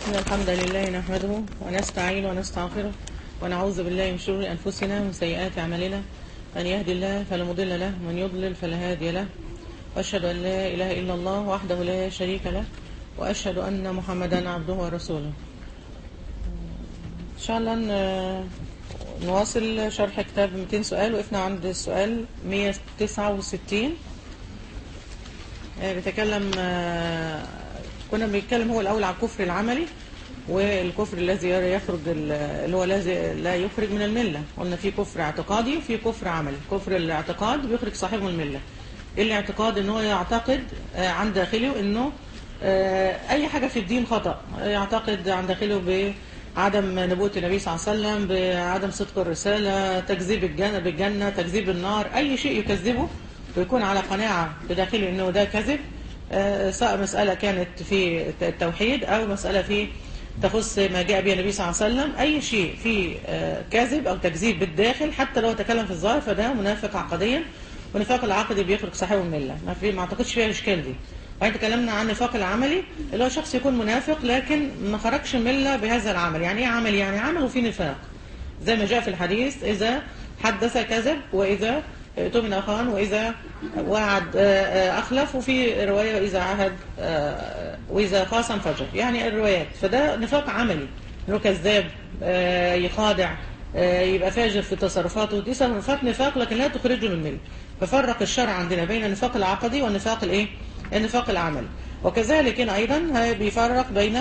إن الحمد لله نحمده ونستعين ونستغفره ونعوذ بالله من شرور أنفسنا ومن سيئات أعمالنا من يهدي الله فلا مضل له ومن يضلل فلا هادي له وأشهد أن لا إله إلا الله وحده لا شريك له وأشهد أن محمدا عبده ورسوله إن شاء الله ن- نواصل شرح كتاب 200 سؤال وقفنا عند السؤال 169 آه، بيتكلم آه، كنا بنتكلم هو الأول على الكفر العملي والكفر الذي يخرج ال- اللي هو الذي لا يخرج من الملة قلنا في كفر اعتقادي وفي كفر عملي كفر الاعتقاد بيخرج صاحبه من الملة الاعتقاد ان هو يعتقد آه، عن داخله انه آه، اي حاجة في الدين خطأ يعتقد عن داخله بعدم نبوة النبي صلى الله عليه وسلم بعدم صدق الرسالة تكذيب الجنة بالجنة تكذيب النار اي شيء يكذبه ويكون على قناعة بداخله انه ده كذب آه، سواء مسألة كانت في التوحيد او مسألة في تخص ما جاء به النبي صلى الله عليه وسلم اي شيء فيه آه، كذب او تكذيب بالداخل حتى لو تكلم في الظاهر فده منافق عقديا والنفاق العقدي بيخرج صاحبه من المله ما في ما اعتقدش فيها اشكال دي وبعدين تكلمنا عن النفاق العملي اللي هو شخص يكون منافق لكن ما خرجش من المله بهذا العمل يعني ايه عمل يعني عمل وفيه نفاق زي ما جاء في الحديث اذا حدث كذب واذا اؤتمن اخان واذا وعد آه، آه، اخلف وفي روايه واذا عهد آه، واذا خاصم فجر يعني الروايات فده نفاق عملي انه كذاب آه، يخادع آه، يبقى فاجر في تصرفاته دي صفات نفاق لكن لا تخرجه من المله ففرق الشرع عندنا بين النفاق العقدي والنفاق الايه النفاق العملي وكذلك هنا ايضا ها بيفرق بين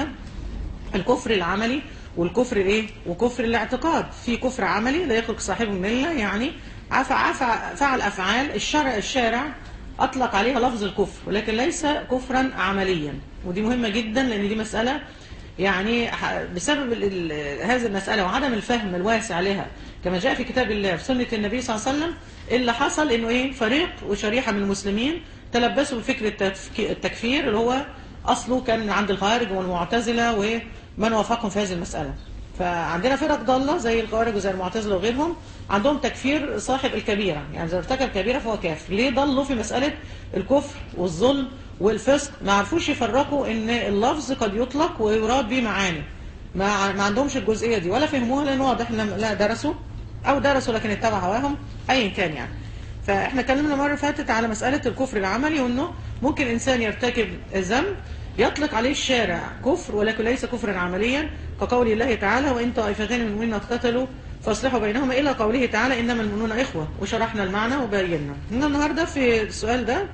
الكفر العملي والكفر الايه وكفر الاعتقاد في كفر عملي لا يخرج صاحبه من المله يعني عفى عفى فعل افعال الشرع الشارع اطلق عليها لفظ الكفر ولكن ليس كفرا عمليا ودي مهمه جدا لان دي مساله يعني ح- بسبب ال- ال- هذه المساله وعدم الفهم الواسع لها كما جاء في كتاب الله في سنه النبي صلى الله عليه وسلم اللي حصل انه ايه فريق وشريحه من المسلمين تلبسوا بفكر التفك- التكفير اللي هو اصله كان عند الخوارج والمعتزله ومن وافقهم في هذه المساله فعندنا فرق ضاله زي الخوارج وزي المعتزله وغيرهم عندهم تكفير صاحب الكبيره يعني اذا ارتكب كبيره فهو كافر ليه ضلوا في مساله الكفر والظلم والفسق ما عرفوش يفرقوا ان اللفظ قد يطلق ويراد به معاني ما ما عندهمش الجزئيه دي ولا فهموها لان واضح لم- لا درسوا او درسوا لكن اتبع هواهم ايا كان يعني فاحنا اتكلمنا مره فاتت على مساله الكفر العملي وانه ممكن انسان يرتكب ذنب يطلق عليه الشارع كفر ولكن ليس كفرا عمليا كقول الله تعالى وان طائفتين من المؤمنين اقتتلوا فاصلحوا بينهما الى قوله تعالى انما المؤمنون اخوه وشرحنا المعنى وبينا إن النهارده في السؤال ده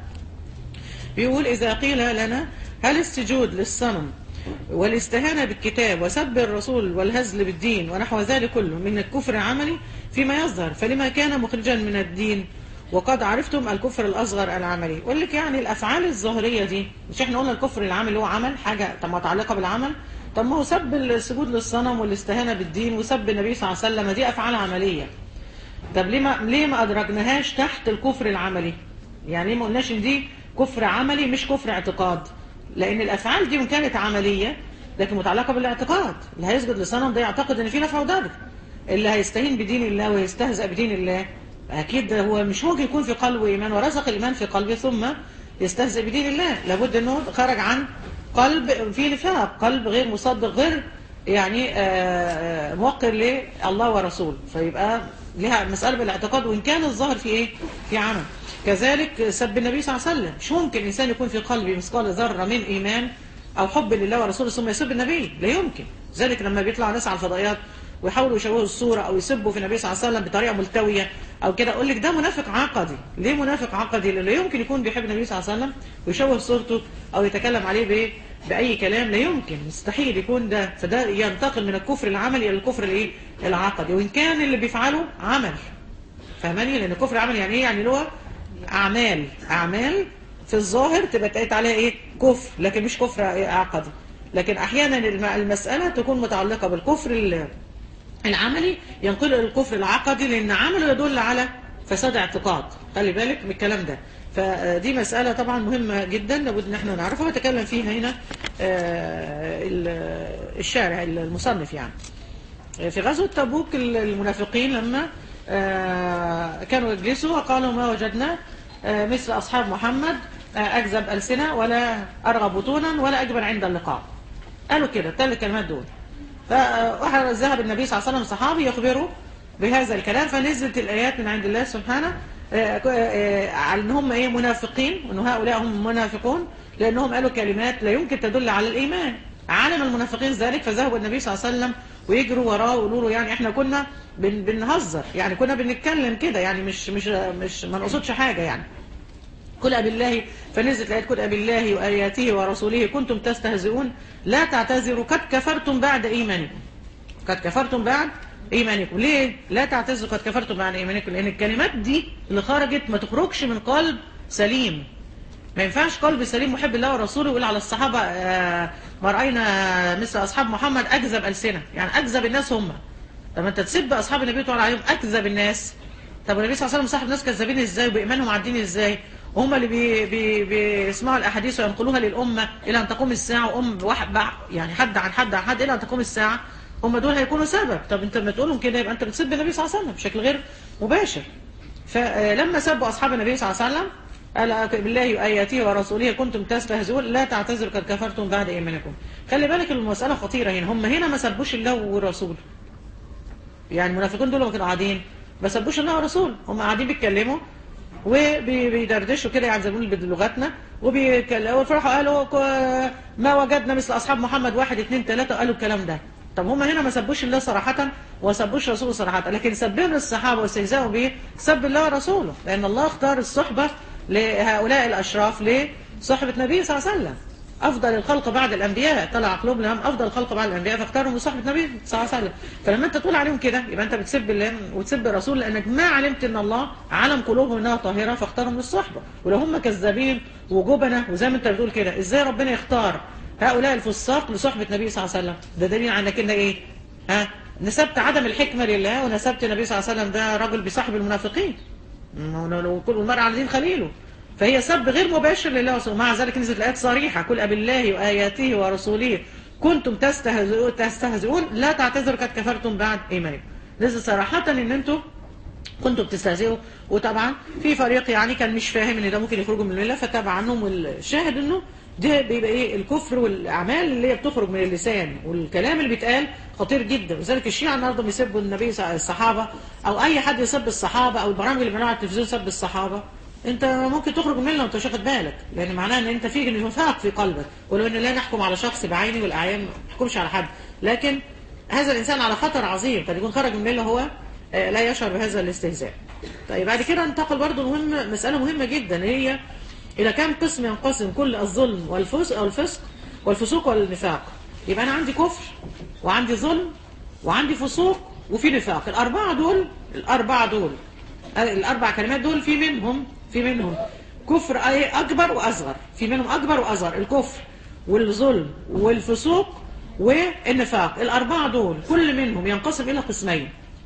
بيقول إذا قيل لنا هل السجود للصنم والاستهانة بالكتاب وسب الرسول والهزل بالدين ونحو ذلك كله من الكفر العملي فيما يظهر فلما كان مخرجا من الدين وقد عرفتم الكفر الأصغر العملي يقول لك يعني الأفعال الظاهرية دي مش احنا قلنا الكفر العملي هو عمل حاجة طب متعلقة بالعمل طب ما هو سب السجود للصنم والاستهانة بالدين وسب النبي صلى الله عليه وسلم دي أفعال عملية طب ليه ما ليه ما ادرجناهاش تحت الكفر العملي يعني ليه ما قلناش ان دي كفر عملي مش كفر اعتقاد لان الافعال دي وان كانت عمليه لكن متعلقه بالاعتقاد اللي هيسجد لصنم ده يعتقد ان في نفع وضر اللي هيستهين بدين الله ويستهزأ بدين الله اكيد هو مش ممكن يكون في قلبه ايمان ورزق الايمان في قلبه ثم يستهزئ بدين الله لابد انه خرج عن قلب فيه نفاق قلب غير مصدق غير يعني آه، آه، موقر لله ورسوله فيبقى لها مسألة بالاعتقاد وإن كان الظاهر في إيه؟ في عمل كذلك سب النبي صلى الله عليه وسلم مش ممكن إنسان يكون في قلبه مثقال ذرة من إيمان أو حب لله ورسوله ثم يسب النبي لا يمكن ذلك لما بيطلع ناس على الفضائيات ويحاولوا يشوهوا الصورة أو يسبوا في النبي صلى الله عليه وسلم بطريقة ملتوية أو كده أقول لك ده منافق عقدي ليه منافق عقدي لأنه لا يمكن يكون بيحب النبي صلى الله عليه وسلم ويشوه صورته أو يتكلم عليه بإيه بأي كلام لا يمكن مستحيل يكون ده فده ينتقل من الكفر العملي إلى الكفر الإيه العقدي وإن كان اللي بيفعله عمل فاهماني لأن الكفر العملي يعني إيه يعني اللي هو أعمال أعمال في الظاهر تبقى اتقالت عليها إيه كفر لكن مش كفر عقدي لكن أحيانا الم- المسألة تكون متعلقة بالكفر ال- العملي ينقل إلى الكفر العقدي لأن عمله يدل على فساد اعتقاد خلي بالك من الكلام ده فدي مسألة طبعا مهمة جدا لابد ان احنا نعرفها وتكلم فيها هنا آه، ال- الشارع المصنف يعني في غزوة تبوك المنافقين لما آه، كانوا يجلسوا وقالوا ما وجدنا آه، مثل أصحاب محمد آه، أكذب ألسنة ولا أرغب بطونا ولا أجبن عند اللقاء قالوا كده الثلاث كلمات دول فواحد ذهب النبي صلى الله عليه وسلم صحابي يخبره بهذا الكلام فنزلت الآيات من عند الله سبحانه آه، آه، على ان هم ايه منافقين وان هؤلاء هم منافقون لانهم قالوا كلمات لا يمكن تدل على الايمان علم المنافقين ذلك فذهبوا النبي صلى الله عليه وسلم ويجروا وراه ويقولوا له يعني احنا كنا بن بنهزر يعني كنا بنتكلم كده يعني مش مش مش ما نقصدش حاجه يعني قل بالله فنزلت الآيات قل بالله وآياته ورسوله كنتم تستهزئون لا تعتذروا قد كفرتم بعد إيمانكم قد كفرتم بعد إيمانكم ليه؟ لا تعتذروا قد كفرتم بعد إيمانكم لأن الكلمات دي اللي خرجت ما تخرجش من قلب سليم ما ينفعش قلب سليم محب الله ورسوله يقول على الصحابة آه، ما رأينا مثل أصحاب محمد أكذب ألسنة يعني أكذب الناس هم طب انت تسب أصحاب النبي تقول عليهم أكذب الناس طب النبي صلى الله عليه وسلم صاحب ناس كذابين ازاي وبإيمانهم عادين ازاي وهم اللي بي بي بيسمعوا الأحاديث وينقلوها للأمة إلى أن تقوم الساعة وأم واحد يعني حد عن حد عن حد إلى أن تقوم الساعة هم دول هيكونوا سبب طب انت لما تقولهم كده يبقى انت بتسب النبي صلى الله عليه وسلم بشكل غير مباشر فلما سبوا أصحاب النبي صلى الله عليه وسلم قال بالله وآياته ورسوله كنتم تستهزئون لا تعتذروا قد كفرتم بعد إيمانكم خلي بالك المسألة خطيرة هنا هم هنا ما سبوش الله والرسول يعني المنافقين دول ما كانوا قاعدين ما سبوش الله والرسول هم قاعدين بيتكلموا وبيدردشوا كده يعني زي ما بنقول بلغتنا وبيتكلموا وفرحوا قالوا ك- ما وجدنا مثل أصحاب محمد واحد اثنين ثلاثة قالوا الكلام ده طب هم هنا ما سبوش الله صراحة وما سبوش رسوله صراحة لكن سبهم الصحابة واستهزاءوا به سب الله ورسوله لأن الله اختار الصحبة لهؤلاء الأشراف لصحبة النبي صلى الله عليه وسلم أفضل الخلق بعد الأنبياء طلع قلوب لهم أفضل الخلق بعد الأنبياء فاختارهم لصحبة النبي صلى الله عليه وسلم فلما أنت تقول عليهم كده يبقى أنت بتسب الله وتسب الرسول لأنك ما علمت أن الله علم قلوبهم أنها طاهرة فاختارهم للصحبة ولو هم كذابين وجبنة وزي ما أنت بتقول كده إزاي ربنا يختار هؤلاء الفساق لصحبة النبي صلى الله عليه وسلم ده دليل على انك إن ايه ها نسبت عدم الحكمة لله ونسبت النبي صلى الله عليه وسلم ده رجل بصاحب المنافقين وكل المرء على دين خليله فهي سب غير مباشر لله ورسوله مع ذلك نزلت الآيات صريحة قل أبالله وآياته ورسوله كنتم تستهزئون, تستهزئون لا تعتذروا قد كفرتم بعد إيمانكم نزل صراحة ان انتم كنتم بتستهزئوا وطبعا في فريق يعني كان مش فاهم ان ده ممكن يخرجوا من المله فتابع عنهم والشاهد انه ده بيبقى ايه الكفر والاعمال اللي هي بتخرج من اللسان والكلام اللي بيتقال خطير جدا لذلك الشيعة النهارده بيسبوا النبي الصحابه او اي حد يسب الصحابه او البرامج اللي بنعملها على التلفزيون سب الصحابه انت ممكن تخرج من المله وانت مش واخد بالك لان معناه ان انت فيك نفاق في قلبك ولو ان لا نحكم على شخص بعينه والاعيان ما نحكمش على حد لكن هذا الانسان على خطر عظيم قد يكون خرج من المله هو آه، لا يشعر بهذا الاستهزاء طيب بعد كده انتقل برضو مهم مسألة مهمة جدا هي إلى كم قسم ينقسم كل الظلم والفسق أو الفسق والفسوق والنفاق يبقى أنا عندي كفر وعندي ظلم وعندي فسوق وفي نفاق الأربعة دول الأربعة دول آه، الأربع كلمات دول في منهم في منهم كفر أي- أكبر وأصغر في منهم أكبر وأصغر الكفر والظلم والفسوق والنفاق الأربعة دول كل منهم ينقسم إلى قسمين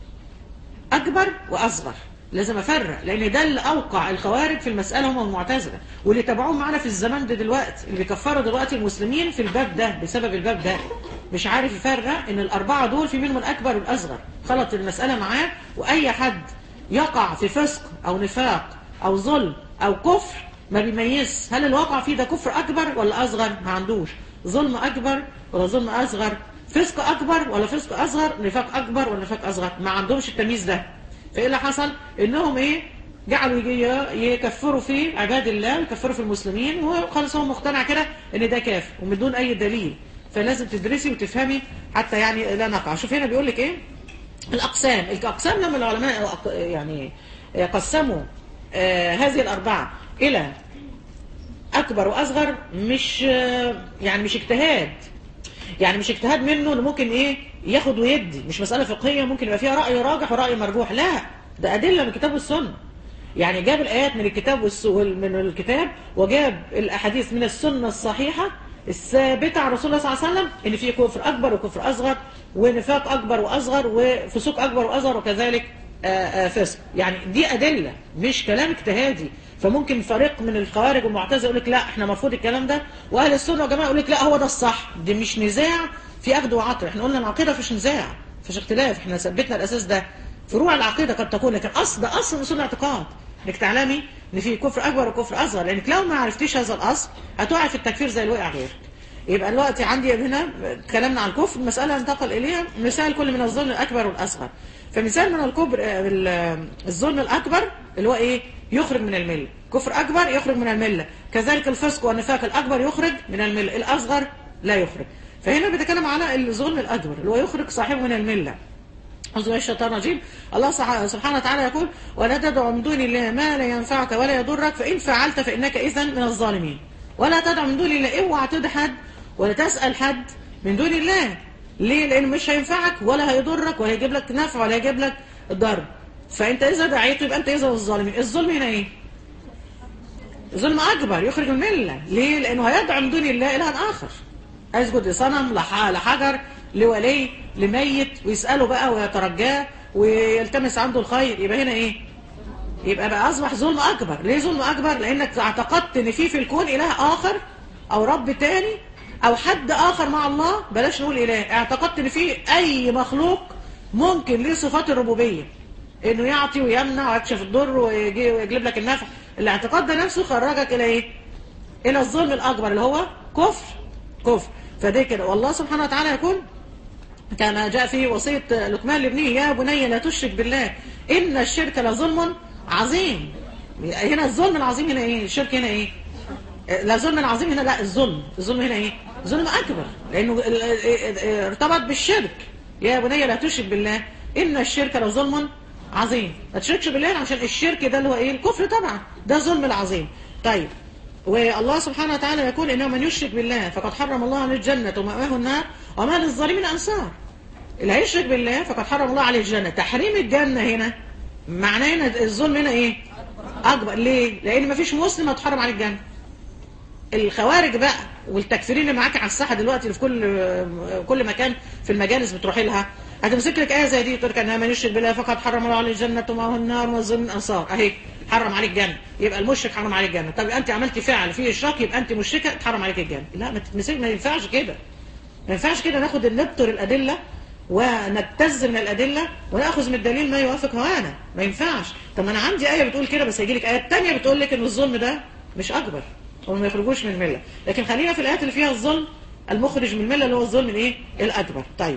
أكبر وأصغر لازم أفرق لأن ده اللي أوقع الخوارج في المسألة هم المعتزلة واللي تابعوهم معانا في الزمان ده دلوقتي اللي بيكفروا دلوقتي المسلمين في الباب ده بسبب الباب ده مش عارف يفرق إن الأربعة دول في منهم الأكبر والأصغر خلط المسألة معاه وأي حد يقع في فسق أو نفاق أو ظلم أو كفر ما بيميز هل الواقع فيه ده كفر أكبر ولا أصغر ما عندوش ظلم أكبر ولا ظلم أصغر فسق أكبر ولا فسق أصغر نفاق أكبر ولا نفاق أصغر ما عندهمش التمييز ده فإيه اللي حصل إنهم إيه جعلوا يجي- يكفروا في عباد الله ويكفروا في المسلمين وخلاص هو مقتنع كده إن ده كافر ومن دون أي دليل فلازم تدرسي وتفهمي حتى يعني لا نقع شوف هنا بيقول لك إيه الأقسام الأقسام لما العلماء أق- يعني قسموا آه، هذه الأربعة إلى أكبر وأصغر مش آه، يعني مش اجتهاد يعني مش اجتهاد منه اللي ممكن ايه ياخد ويدي مش مسألة فقهية ممكن يبقى فيها رأي راجح ورأي مرجوح لا ده أدلة من الكتاب والسنة يعني جاب الآيات من الكتاب والس... وال- من الكتاب وجاب الأحاديث من السنة الصحيحة الثابتة عن رسول الله صلى الله عليه وسلم إن في كفر أكبر وكفر أصغر ونفاق أكبر وأصغر وفسوق أكبر وأصغر وكذلك آه، آه، فسق يعني دي أدلة مش كلام اجتهادي فممكن فريق من الخوارج والمعتزله يقول لك لا احنا المفروض الكلام ده واهل السنه والجماعه يقول لك لا هو ده الصح دي مش نزاع في اخذ وعطر احنا قلنا العقيده فيش نزاع فيش اختلاف احنا ثبتنا الاساس ده فروع العقيده قد تكون لكن اصل ده اصل من اصول الاعتقاد انك تعلمي ان في كفر اكبر وكفر اصغر لانك لو ما عرفتيش هذا الاصل هتقعي في التكفير زي اللي وقع غيرك يبقى دلوقتي عندي هنا اتكلمنا عن الكفر المسألة انتقل إليها مثال كل من الظلم الأكبر والأصغر فمثال من الكبر الظلم الأكبر اللي هو إيه يخرج من الملة كفر أكبر يخرج من الملة كذلك الفسق والنفاق الأكبر يخرج من الملة الأصغر لا يخرج فهنا بيتكلم على الظلم الأكبر اللي هو يخرج صاحبه من الملة أعوذ بالله الشيطان الرجيم الله سبحانه وتعالى يقول ولا تدع من دون الله ما لا ينفعك ولا يضرك فإن فعلت فإنك إذا من الظالمين ولا تدع من دون الله اوعى تدحد ولا تسأل حد من دون الله ليه لأنه مش هينفعك ولا هيضرك ولا هيجيب لك نفع ولا هيجيب لك ضرر فأنت إذا دعيته يبقى أنت إذا الظالمين الظلم هنا إيه ظلم أكبر يخرج الملة ليه لأنه هيدعو من دون الله إلها آخر أسجد لصنم لحجر لولي لميت ويسأله بقى ويترجاه ويلتمس عنده الخير يبقى هنا إيه يبقى بقى أصبح ظلم أكبر ليه ظلم أكبر لأنك اعتقدت إن في في الكون إله آخر أو رب تاني أو حد آخر مع الله بلاش نقول إله اعتقدت إن في أي مخلوق ممكن ليه صفات الربوبية إنه يعطي ويمنع ويكشف الضر ويجلب لك النفع الاعتقاد ده نفسه خرجك إلى إيه إلى الظلم الأكبر اللي هو كفر كفر فده كده والله سبحانه وتعالى يقول كما جاء في وصية لقمان لابنه يا بني لا تشرك بالله إن الشرك لظلم عظيم هنا الظلم العظيم هنا إيه الشرك هنا إيه لا ظلم العظيم هنا لا الظلم الظلم هنا إيه ظلم أكبر لأنه ارتبط بالشرك يا بني لا تشرك بالله إن الشرك لظلم عظيم ما تشركش بالله عشان الشرك ده اللي هو إيه الكفر طبعا ده ظلم العظيم طيب والله سبحانه وتعالى يقول إنه من يشرك بالله فقد حرم الله عليه الجنة ومأواه النار وما للظالمين أنصار اللي هيشرك بالله فقد حرم الله عليه الجنة تحريم الجنة هنا معناه هنا الظلم هنا إيه أكبر ليه لأن مفيش مسلم هتحرم عليه الجنة الخوارج بقى والتكفيرين اللي معاك على الساحة دلوقتي اللي في كل كل مكان في المجالس بتروحي لها هتمسك لك آية زي دي تقول لك أنها من يشرك بالله فقد حرم الله عليه الجنة ومأواه النار والظالمين أنصار أهي حرم عليك الجنة يبقى المشرك حرم عليك الجنة طب أنت عملتي فعل فيه إشراك يبقى أنت مشركة تحرم عليك الجنة لا ما تتمسك ما ينفعش كده ما ينفعش كده ناخد نبتر الأدلة ونبتز من الأدلة ونأخذ من الدليل ما يوافق هوانا ما ينفعش طب أنا عندي آية بتقول كده بس هيجي لك آيات تانية بتقول لك إن الظلم ده مش أكبر وما ما يخرجوش من الملة لكن خلينا في الآيات اللي فيها الظلم المخرج من الملة اللي هو الظلم الإيه الأكبر طيب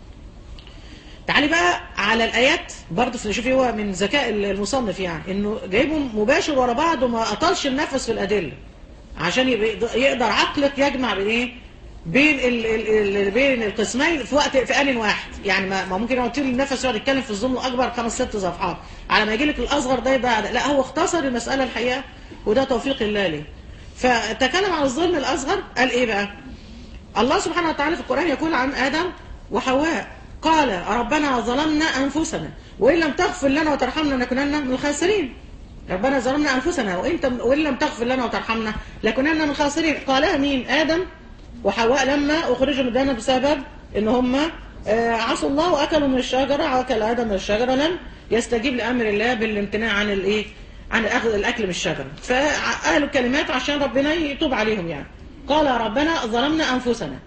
تعالي بقى على الآيات برضه شوفي هو من ذكاء المصنف يعني إنه جايبهم مباشر ورا بعض وما أطلش النفس في الأدلة عشان يقدر عقلك يجمع بين إيه بين ال ال ال بين القسمين في وقت في آن واحد يعني ما, ما ممكن يقعد طول النفس يقعد يتكلم في الظلم الأكبر خمس ست صفحات على ما يجي لك الأصغر ده يبقى لا هو اختصر المسألة الحقيقة وده توفيق الله ليه فتكلم عن الظلم الأصغر قال إيه بقى الله سبحانه وتعالى في القرآن يقول عن آدم وحواء قال ربنا ظلمنا أنفسنا وإن لم تغفر لنا وترحمنا لنكونن من الخاسرين ربنا ظلمنا أنفسنا وإن, وإن لم تغفر لنا وترحمنا لكونن من الخاسرين قالها مين آدم وحواء لما أخرجوا من الجنة بسبب إن هم عصوا الله وأكلوا من الشجرة وأكل آدم من الشجرة لم يستجيب لأمر الله بالامتناع عن الإيه عن أخذ الأكل من الشجرة فقالوا الكلمات عشان ربنا يتوب عليهم يعني قال ربنا ظلمنا أنفسنا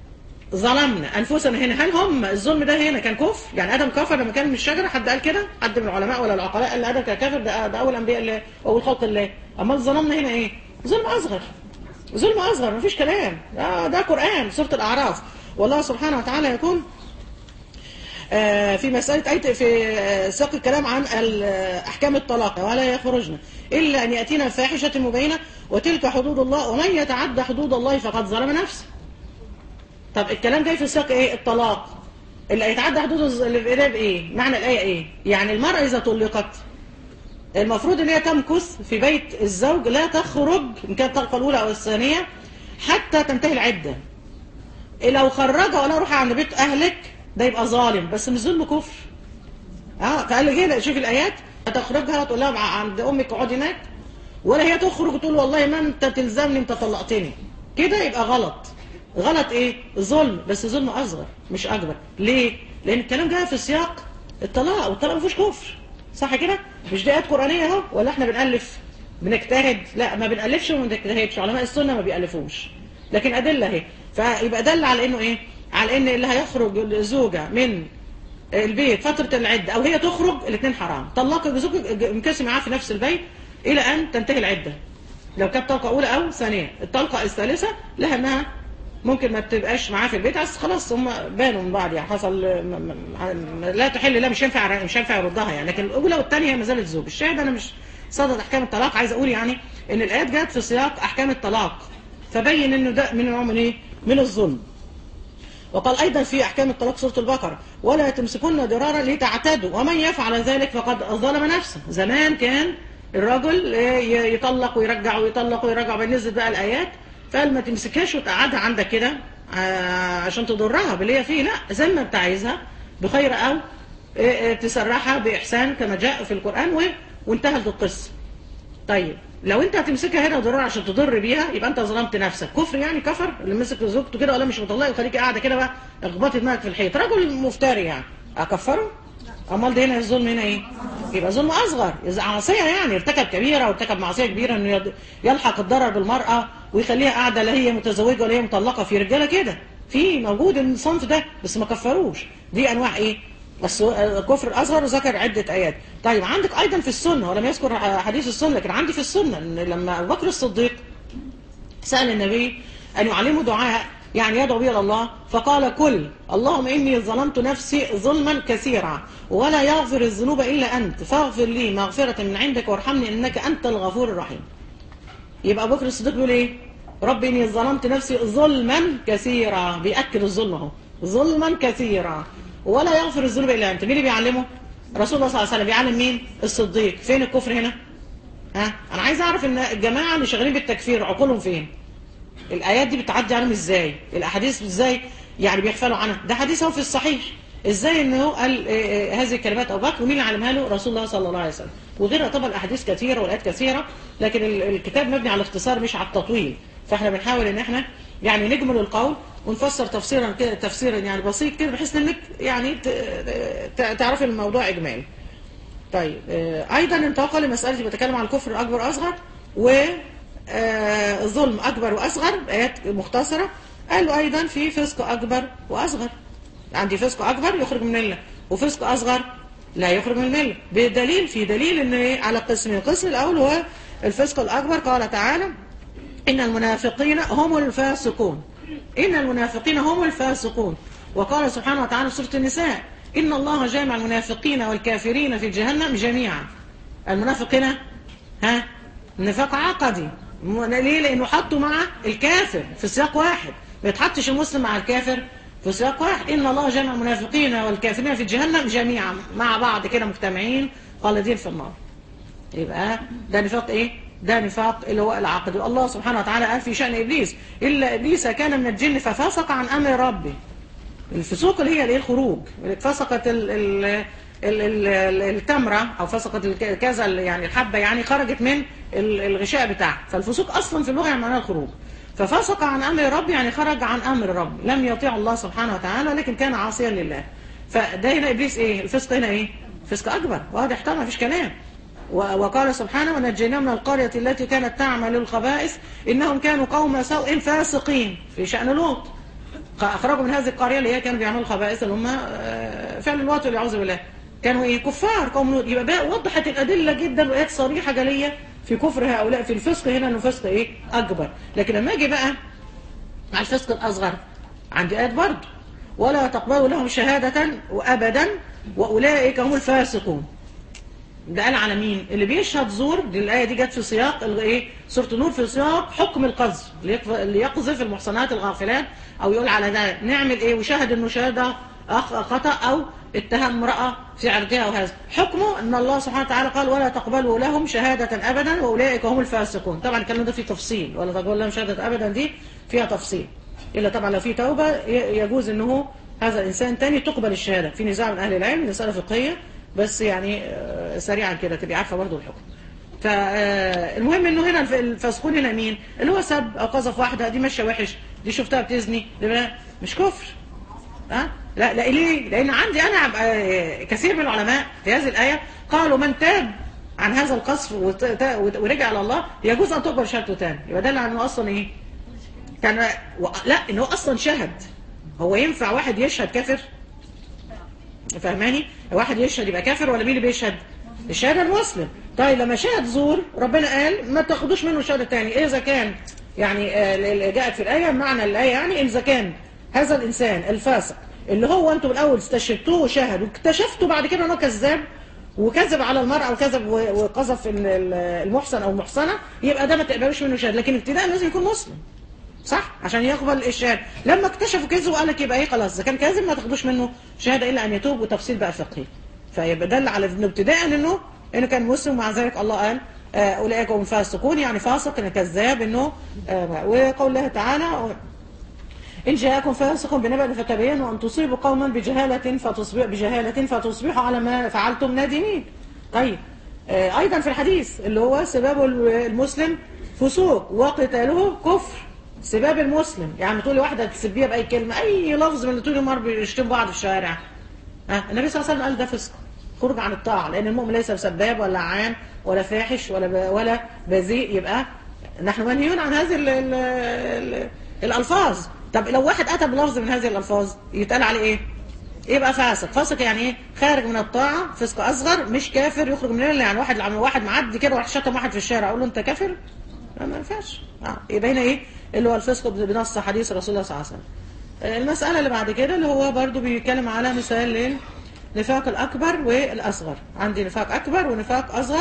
ظلمنا أنفسنا هنا هل هم الظلم ده هنا كان كفر يعني آدم كفر لما كان من الشجرة حد قال كده حد من العلماء ولا العقلاء قال آدم كان كافر ده, ده أول أنبياء الله أول خلق الله أما ظلمنا هنا إيه ظلم أصغر ظلم أصغر مفيش كلام ده, ده قرآن سورة الأعراف والله سبحانه وتعالى يقول في مسألة أي في سياق الكلام عن أحكام الطلاق ولا يخرجن إلا أن يأتينا فاحشة مبينة وتلك حدود الله ومن يتعدى حدود الله فقد ظلم نفسه طب الكلام جاي في سياق إيه الطلاق اللي يتعدى حدود الإرهاب إيه معنى الآية إيه يعني المرأة إذا طلقت المفروض ان هي تمكث في بيت الزوج لا تخرج ان كانت الطلقه الاولى او الثانيه حتى تنتهي العده لو خرجها ولا روح عند بيت اهلك ده يبقى ظالم بس مش ظلم كفر اه فقال لي كده شوف الايات تخرجها تقول لها عند امك اقعدي هناك ولا هي تخرج وتقول والله ما انت تلزمني انت طلقتني كده يبقى غلط غلط ايه ظلم بس ظلم اصغر مش اكبر ليه لان الكلام جاي في سياق الطلاق والطلاق ما فيهوش كفر صح كده مش دي ايات قرانيه اهو ولا احنا بنالف بنجتهد لا ما بنالفش وما بنجتهدش علماء السنه ما بيالفوش لكن ادله اهي فيبقى دل على انه ايه على ان اللي هيخرج الزوجه من البيت فتره العده او هي تخرج الاثنين حرام طلق زوجك انكسي معاه في نفس البيت الى ان تنتهي العده لو كانت طلقه اولى او ثانيه الطلقه الثالثه لها انها ممكن ما تبقاش معاه في البيت بس خلاص هم بانوا من بعض يعني حصل م- م- لا تحل لا مش ينفع مش ينفع يردها يعني لكن الاولى والثانيه هي ما زالت زوج الشاهد انا مش صدد احكام الطلاق عايز اقول يعني ان الايات جت في سياق احكام الطلاق فبين انه ده من نوع من ايه من الظلم وقال أيضا في أحكام الطلاق سورة البقرة ولا تمسكن ضرارا لتعتدوا ومن يفعل ذلك فقد ظلم نفسه زمان كان الرجل ي- يطلق ويرجع ويطلق ويرجع بنزل بقى الآيات فقال ما تمسكهاش وتقعدها عندك كده آه، عشان تضرها باللي هي فيه لا زي ما انت عايزها بخير أو آه، آه، تسرحها بإحسان كما جاء في القرآن و- وانتهت القصة طيب لو انت هتمسكها هنا ضرورة عشان تضر بيها يبقى انت ظلمت نفسك كفر يعني كفر اللي مسك زوجته كده ولا مش مطلقه وخليكي قاعده كده بقى اخبطي دماغك في الحيط رجل مفتري يعني اكفره امال ده هنا الظلم هنا ايه يبقى ظلم اصغر إذا عصيه يعني ارتكب كبيره وارتكب معصيه كبيره انه يد- يلحق الضرر بالمراه ويخليها قاعده لا هي متزوجه ولا هي مطلقه في رجاله كده في موجود الصنف ده بس ما كفروش دي انواع ايه بس هو الكفر الاصغر ذكر عده ايات طيب عندك ايضا في السنه ولم يذكر حديث السنه لكن عندي في السنه ان لما ابو بكر الصديق سال النبي ان يعلمه دعاء يعني يدعو به الى الله فقال كل اللهم اني ظلمت نفسي ظلما كثيرا ولا يغفر الذنوب الا انت فاغفر لي مغفره من عندك وارحمني انك انت الغفور الرحيم يبقى ابو بكر الصديق بيقول ايه رب اني ظلمت نفسي ظلما كثيرا بياكد الظلم اهو ظلما كثيرا ولا يغفر الذنوب الا انت مين اللي بيعلمه رسول الله صلى الله عليه وسلم بيعلم مين الصديق فين الكفر هنا ها انا عايز اعرف ان الجماعه اللي شغالين بالتكفير عقولهم فين الايات دي بتعدي عليهم ازاي الاحاديث ازاي يعني بيغفلوا عنها ده حديث هو في الصحيح ازاي ان هو قال إيه إيه هذه الكلمات ابو بكر ومين اللي علمها له رسول الله صلى الله عليه وسلم وغيرها طبعا الاحاديث كثيره والايات كثيره لكن ال- الكتاب مبني على الاختصار مش على التطويل فاحنا بنحاول ان احنا يعني نجمل القول ونفسر تفسيرا كده تفسيرا يعني بسيط كده بحيث انك يعني ت- ت- تعرفي الموضوع اجمالي طيب آه، ايضا انتقل لمساله بتكلم عن الكفر الاكبر واصغر و آه، ظلم اكبر واصغر ايات مختصره قالوا ايضا في فسق اكبر واصغر عندي فسق اكبر يخرج من المله وفسق اصغر لا يخرج من المله بدليل في دليل ان إيه؟ على قسمين القسم الاول هو الفسق الاكبر قال تعالى إن المنافقين هم الفاسقون إن المنافقين هم الفاسقون وقال سبحانه وتعالى في سورة النساء إن الله جامع المنافقين والكافرين في جهنم جميعا المنافقين ها نفاق عقدي م- ليه لأنه حطوا مع الكافر في سياق واحد ما يتحطش المسلم مع الكافر في سياق واحد إن الله جامع المنافقين والكافرين في جهنم جميعا مع بعض كده مجتمعين خالدين في النار يبقى ده نفاق ايه ده نفاق اللي هو العقد الله سبحانه وتعالى قال في شأن إبليس إلا إبليس كان من الجن ففسق عن أمر ربه الفسوق اللي هي الايه الخروج فسقت ال ال ال ال ال التمرة أو فسقت الك- كذا ال- يعني الحبة يعني خرجت من ال- الغشاء بتاعها فالفسوق أصلا في اللغة يعني معناها الخروج ففسق عن أمر ربي يعني خرج عن أمر ربي لم يطيع الله سبحانه وتعالى لكن كان عاصيا لله فده هنا إبليس إيه الفسق هنا إيه فسق أكبر واضح طبعا مفيش كلام و- وقال سبحانه ونجيناه من القرية التي كانت تعمل الخبائث إنهم كانوا قوم سوء فاسقين في شأن لوط أخرجوا من هذه القرية اللي هي كانوا بيعملوا الخبائث اللي هم آه، فعل الوقت والعوذ بالله كانوا إيه كفار قوم لوط يبقى بقى وضحت الأدلة جدا وآيات صريحة جلية في كفر هؤلاء في الفسق هنا إنه فسق إيه أكبر لكن لما أجي بقى مع الفسق الأصغر عندي آيات برضه ولا تقبلوا لهم شهادة وأبدا وأولئك هم الفاسقون ده قال على مين اللي بيشهد زور دي الآية دي جت في سياق ال- ايه سورة النور في سياق حكم القذف اللي يقف- اللي يقذف المحصنات الغافلات او يقول على ده نعمل ايه وشاهد انه شهادة أخ- خطأ او اتهم امرأة في عرضها وهذا حكمه ان الله سبحانه وتعالى قال ولا تقبلوا لهم شهادة ابدا واولئك هم الفاسقون طبعا الكلام ده فيه تفصيل ولا تقبلوا لهم شهادة ابدا دي فيها تفصيل الا طبعا لو في توبة ي- يجوز انه هذا الانسان تاني تقبل الشهادة في نزاع من اهل العلم مسألة فقهية بس يعني آه، سريعا كده تبقي عارفه برضه الحكم فالمهم انه هنا الف- الفاسقون هنا مين اللي هو سب او قذف واحده دي ماشيه وحش دي شفتها بتزني دي بقى مش كفر ها لا لا ليه لان عندي انا آه، كثير من العلماء في هذه الايه قالوا من تاب عن هذا القذف وت- ت- ورجع الى الله يجوز ان تقبل شهادته تاني يبقى ده انه اصلا ايه كان و... لا ان هو اصلا شهد هو ينفع واحد يشهد كافر فاهماني واحد يشهد يبقى كافر ولا مين اللي بيشهد الشهاده المسلم طيب لما شهد زور ربنا قال ما تاخدوش منه شهاده تاني اذا كان يعني آه، اللي جاءت في الآية معنى الآية يعني إذا كان هذا الإنسان الفاسق اللي هو أنتم الأول استشهدتوه وشاهد واكتشفتوا بعد كده أنه كذاب وكذب على المرأة وكذب و- وقذف ال- ال- المحسن أو المحسنة يبقى ده ما تقبلوش منه شهادة لكن ابتداء لازم يكون مسلم صح عشان يقبل الشهاده لما اكتشفوا كذب وقال لك يبقى ايه خلاص اذا كان كاذب ما تاخدوش منه شهاده الا ان يتوب وتفصيل بقى فقهي فيبقى دل على انه ابتداء انه انه كان مسلم ومع ذلك الله قال آه، اولئك هم الفاسقون يعني فاسق انه كذاب انه آه، وقول الله تعالى إن جاءكم فاسق بنبأ فتبينوا أن تصيبوا قوما بجهالة فتصبح بجهالة فتصبحوا على ما فعلتم نادمين. طيب آه، أيضا في الحديث اللي هو سباب المسلم فسوق وقتاله كفر. سباب المسلم يعني تقولي واحدة تسبيها بأي كلمة أي لفظ من اللي طول النهار بيشتموا بعض في الشارع. ها النبي صلى الله عليه وسلم قال ده فسق خروج عن الطاعة لأن المؤمن ليس بسباب ولا عان ولا فاحش ولا ب... ولا بذيء يبقى نحن منهيون عن هذه ال... ال... ال... الألفاظ طب لو واحد أتى بلفظ من هذه الألفاظ يتقال عليه إيه؟ يبقى فاسق فاسق يعني ايه خارج من الطاعة فسق أصغر مش كافر يخرج من الملة يعني واحد واحد معدي كده وراح شتم واحد في الشارع أقول له أنت كافر؟ لا ما ينفعش آه. يبقى هنا إيه اللي هو الفسق بنص حديث رسول الله صلى الله عليه وسلم المسألة اللي بعد كده اللي هو برضو بيتكلم على مثال للنفاق الأكبر والأصغر عندي نفاق أكبر ونفاق أصغر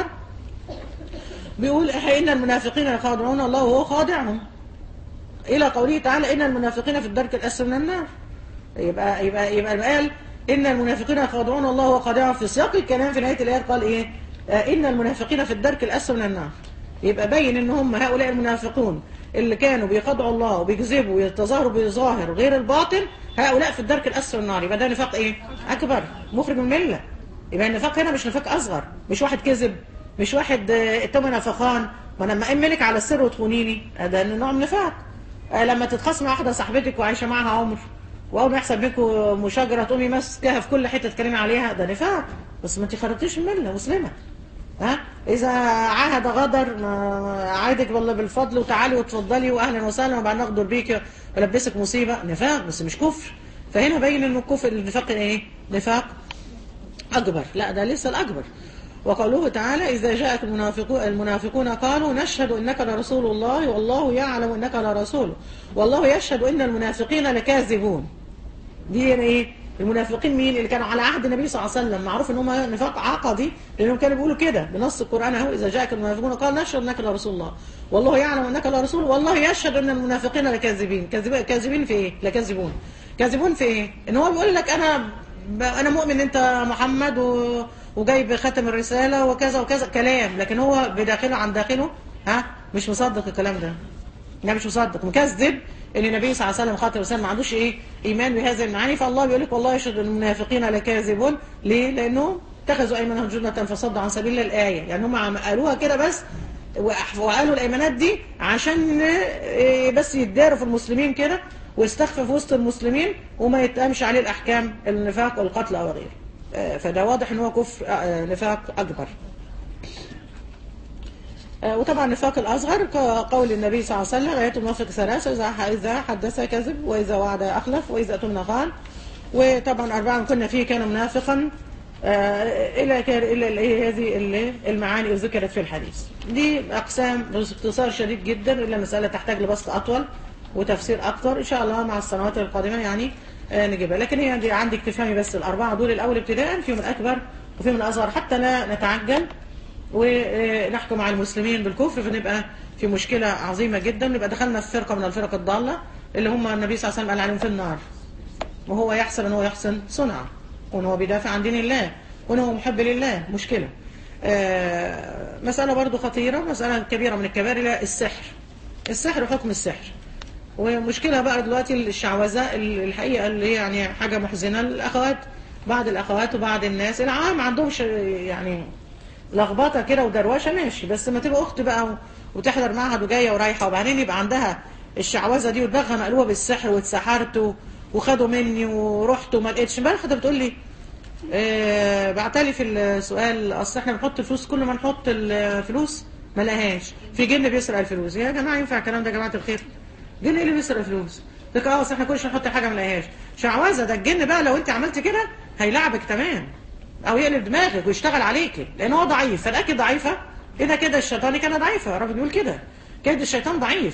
بيقول إن المنافقين يخادعون الله وهو خادعهم إلى قوله تعالى إن المنافقين في الدرك الأسفل من النار يبقى يبقى يبقى قال إن المنافقين يخادعون الله وهو خادعهم في سياق الكلام في نهاية الآية قال إيه آه، إن المنافقين في الدرك الأسفل من النار يبقى بين إن هم هؤلاء المنافقون اللي كانوا بيخدعوا الله وبيكذبوا ويتظاهروا بظاهر غير الباطل هؤلاء في الدرك الأسفل من النار يبقى ده نفاق إيه أكبر مخرج من الملة يبقى النفاق هنا مش نفاق أصغر مش واحد كذب مش واحد آه، اتهم نفخان ما انا لما امنك على السر وتخونيني آه، ده نوع من النفاق آه، لما تتخاصم مع واحده صاحبتك وعايشه معاها عمر واول ما يحصل بينكم مشاجره تقومي ماسكاها في كل حته تتكلمي عليها ده نفاق بس ما انت خرجتيش من المله مسلمه ها اذا عاهد غدر ما- عايدك والله بالفضل وتعالي وتفضلي واهلا وسهلا وبعدين نغدر بيك ولبسك مصيبه نفاق بس مش كفر فهنا باين انه الكفر النفاق ايه نفاق أكبر لا ده لسه الأكبر وقوله تعالى إذا جاءك المنافقون, المنافقون قالوا نشهد إنك لرسول الله والله يعلم إنك لرسوله والله يشهد إن المنافقين لكاذبون دي يعني إيه المنافقين مين اللي كانوا على عهد النبي صلى الله عليه وسلم معروف ان هم نفاق عقدي لانهم كانوا بيقولوا كده بنص القران اهو اذا جاءك المنافقون قال نشهد انك لرسول الله والله يعلم انك لرسول والله يشهد ان المنافقين لكاذبين كاذب- كاذبين في ايه لكاذبون كاذبون في ايه ان هو بيقول لك انا ب- انا مؤمن انت محمد و... وجايب خاتم الرساله وكذا وكذا كلام لكن هو بداخله عن داخله ها مش مصدق الكلام ده لا مش مصدق مكذب ان النبي صلى الله عليه وسلم خاطر الرسالة ما عندوش ايه ايمان بهذه المعاني فالله بيقول لك والله يشهد ان المنافقين لكاذبون ليه لانهم اتخذوا ايمانهم جنة فصدوا عن سبيل الله الايه يعني هم عم- قالوها كده بس وأح- وقالوا الايمانات دي عشان إيه، بس يتداروا في المسلمين كده ويستخفى في وسط المسلمين وما يتقامش عليه الاحكام النفاق والقتل او غيره آه، فده واضح ان هو كفر آه، نفاق اكبر آه، وطبعا النفاق الأصغر كقول النبي صلى الله عليه وسلم آيات المنافق ثلاثة إذا إذا حدث كذب وإذا وعد أخلف وإذا أتمنى خان وطبعا أربعة كنا فيه كان منافقا آه، إلى كان إلى إلى هذه ال- المعاني ذكرت في الحديث دي أقسام باختصار شديد جدا إلا مسألة تحتاج لبسط أطول وتفسير أكثر إن شاء الله مع السنوات القادمة يعني آه، نجيبها لكن هي دي عندك تفهمي بس الأربعة دول الأول ابتداء فيهم الأكبر وفيهم الأصغر حتى لا نتعجل ونحكم على المسلمين بالكفر فنبقى في مشكلة عظيمة جدا نبقى دخلنا في فرقة من الفرق الضالة اللي هم النبي صلى الله عليه وسلم قال عليهم في النار وهو يحسن ان هو يحسن صنعه وان هو بيدافع عن دين الله وان هو محب لله مشكلة آه، مسألة برضو خطيرة مسألة كبيرة من الكبائر هي السحر السحر وحكم السحر ومشكلة بقى دلوقتي الشعوذة الحقيقة اللي هي يعني حاجة محزنة للأخوات بعض الأخوات وبعض الناس العام عندهمش يعني لخبطه كده ودروشه ماشي بس ما تبقى اخت بقى و- وتحضر معهد وجايه ورايحه وبعدين يبقى عندها الشعوذه دي ودماغها مقلوبه بالسحر واتسحرت و- وخدوا مني ورحت وما لقيتش امبارح واحده بتقول لي آه بعتلي في السؤال اصل احنا بنحط الفلوس كل ما نحط الفلوس ما لقاهاش في جن بيسرق الفلوس يا جماعه ينفع الكلام ده يا جماعه الخير جن ايه اللي بيسرق الفلوس لك اه اصل احنا كل شويه نحط حاجه ما نلاقيهاش شعوذه ده الجن بقى لو انت عملت كده هيلعبك تمام او يقلب دماغك ويشتغل عليك لان هو ضعيف فالاكل ضعيفه اذا كده الشيطان كان ضعيفه الراجل بيقول كده كيد الشيطان ضعيف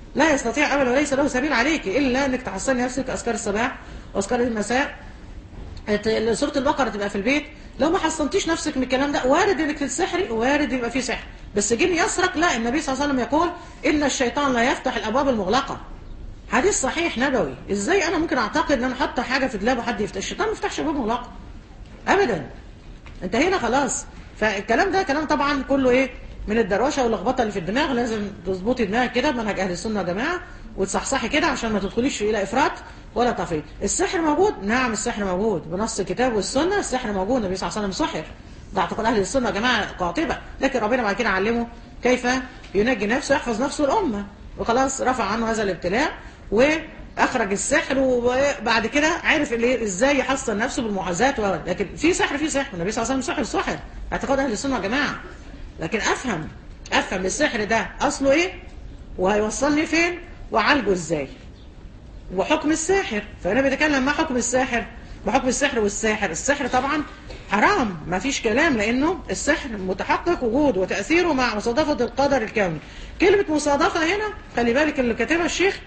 لا يستطيع ابدا وليس له سبيل عليك الا انك تحصني نفسك اذكار الصباح واذكار المساء ت- سوره البقره تبقى في البيت لو ما حصنتيش نفسك من الكلام ده وارد انك تتسحري وارد يبقى فيه سحر بس جن يسرق لا النبي صلى الله عليه وسلم يقول ان الشيطان لا يفتح الابواب المغلقه حديث صحيح نبوي ازاي انا ممكن اعتقد ان انا حاطه حاجه في دولاب وحد يفتح الشيطان ما يفتحش ابواب مغلقه ابدا انتهينا خلاص فالكلام ده كلام طبعا كله ايه من الدروشه واللخبطه اللي في الدماغ لازم تظبطي دماغك كده بمنهج اهل السنه يا جماعه وتصحصحي كده عشان ما تدخليش الى افراط ولا تفريط السحر موجود نعم السحر موجود بنص الكتاب والسنه السحر موجود النبي صلى الله عليه وسلم سحر ده اعتقاد اهل السنه يا جماعه قاطبه لكن ربنا بعد كده علمه كيف ينجي نفسه يحفظ نفسه الامه وخلاص رفع عنه هذا الابتلاء واخرج السحر وبعد كده عرف اللي ازاي يحصن نفسه بالمعازات و... لكن في سحر في سحر النبي صلى الله عليه وسلم سحر سحر اعتقاد اهل السنه يا جماعه لكن افهم افهم السحر ده اصله ايه وهيوصلني فين وعالجه ازاي وحكم الساحر فانا بتكلم ما حكم الساحر بحكم السحر والساحر السحر طبعا حرام ما فيش كلام لانه السحر متحقق وجوده وتاثيره مع مصادفه القدر الكوني كلمه مصادفه هنا خلي بالك اللي كاتبها الشيخ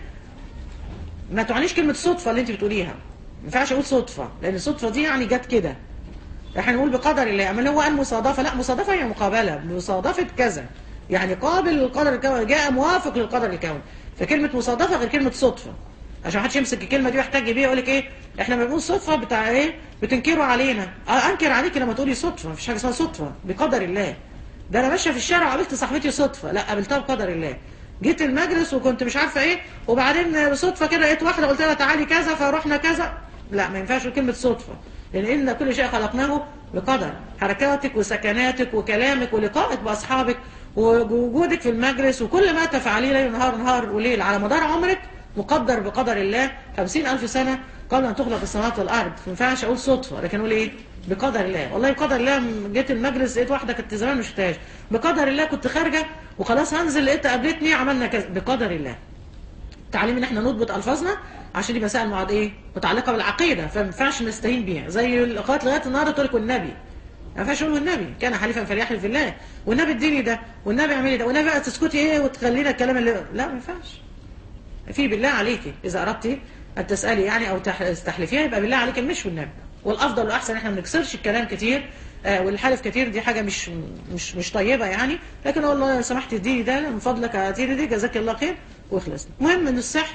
ما تعنيش كلمه صدفه اللي انت بتقوليها ما ينفعش اقول صدفه لان الصدفه دي يعني جت كده احنا نقول بقدر الله اما هو قال مصادفه لا مصادفه هي مقابله مصادفه كذا يعني قابل للقدر الكوني جاء موافق للقدر الكوني فكلمه مصادفه غير كلمه صدفه عشان محدش يمسك الكلمه دي ويحتاج بيها يقول لك ايه احنا ما بنقول صدفه بتاع ايه بتنكروا علينا اه انكر عليك لما تقولي صدفه مفيش حاجه اسمها صدفه بقدر الله ده انا ماشيه في الشارع وقابلت صاحبتي صدفه لا قابلتها بقدر الله جيت المجلس وكنت مش عارفه ايه وبعدين بصدفه كده لقيت واحده قلت لها تعالي كذا فروحنا كذا لا ما ينفعش كلمه صدفه لان ان كل شيء خلقناه بقدر حركاتك وسكناتك وكلامك ولقائك باصحابك ووجودك في المجلس وكل ما تفعليه ليل نهار نهار وليل على مدار عمرك مقدر بقدر الله خمسين ألف سنة قبل أن تخلق السماوات والأرض ما ينفعش أقول صدفة لكن أقول إيه بقدر الله والله بقدر الله جيت المجلس لقيت واحدة كنت زمان مش شفتهاش بقدر الله كنت خارجة وخلاص هنزل لقيت قابلتني عملنا كذا بقدر الله تعليم ان احنا نضبط الفاظنا عشان دي مسائل معاد ايه متعلقه بالعقيده فما ينفعش نستهين بيها زي الاخوات لغايه النهارده تقول لك والنبي ما ينفعش اقول والنبي كان حليفا فليحلف بالله والنبي اديني ده والنبي اعملي ده والنبي بقى تسكتي ايه وتخلينا الكلام اللي لا ما ينفعش في بالله عليكي اذا اردتي ان تسالي يعني او تستحلفيها يبقى بالله عليك مش والنبي والافضل والاحسن احنا ما نكسرش الكلام كتير آه والحلف كتير دي حاجه مش مش مش طيبه يعني لكن اقول له سمحت اديني ده من فضلك هاتيني دي جزاك الله خير وخلصنا المهم ان السحر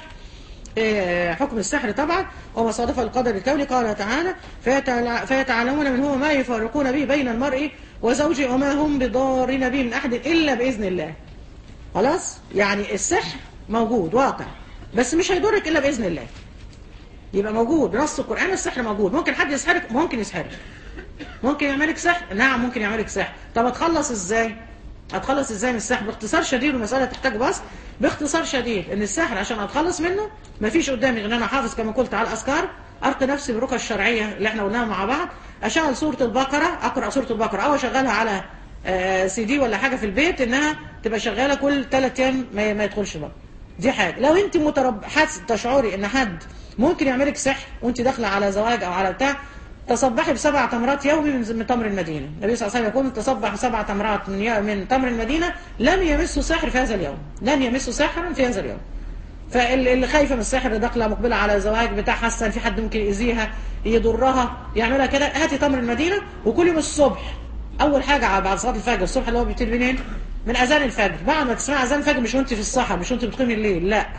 آه حكم السحر طبعا وما صادف القدر الكوني قال تعالى فيتعلمون من هو ما يفرقون به بين المرء وزوجه وما هم بضارين به من احد الا باذن الله خلاص يعني السحر موجود واقع بس مش هيضرك الا باذن الله يبقى موجود نص القران السحر موجود ممكن حد يسحرك ممكن يسحرك ممكن يعملك سحر نعم ممكن يعملك سحر طب اتخلص ازاي اتخلص ازاي من السحر باختصار شديد المساله تحتاج بس باختصار شديد ان السحر عشان اتخلص منه مفيش قدامي غير ان انا احافظ كما قلت على الاذكار ارقي نفسي بالرقى الشرعيه اللي احنا قلناها مع بعض اشغل سوره البقره اقرا سوره البقره او اشغلها على سي دي ولا حاجه في البيت انها تبقى شغاله كل ثلاث ايام ما, ما يدخلش بقى دي حاجه لو انت مترب حاسه تشعري ان حد ممكن يعملك سحر وانت داخله على زواج او على بتاع تصبحي بسبع تمرات يومي من تمر المدينه النبي صلى الله عليه وسلم يقول تصبح سبع تمرات من من تمر المدينه لم يمسه سحر في هذا اليوم لن يمسه سحر في هذا اليوم فاللي خايفه من السحر داخله مقبله على زواج بتاع حسن في حد ممكن يأذيها يضرها يعملها كده هاتي تمر المدينه وكل يوم الصبح اول حاجه بعد صلاه الفجر الصبح اللي هو بيبتدي منين من اذان الفجر بعد ما تسمع اذان الفجر مش وانت في الصحة مش وانت بتقومي الليل لا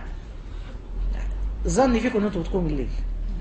ظني فيكم ان انتوا بتقوموا الليل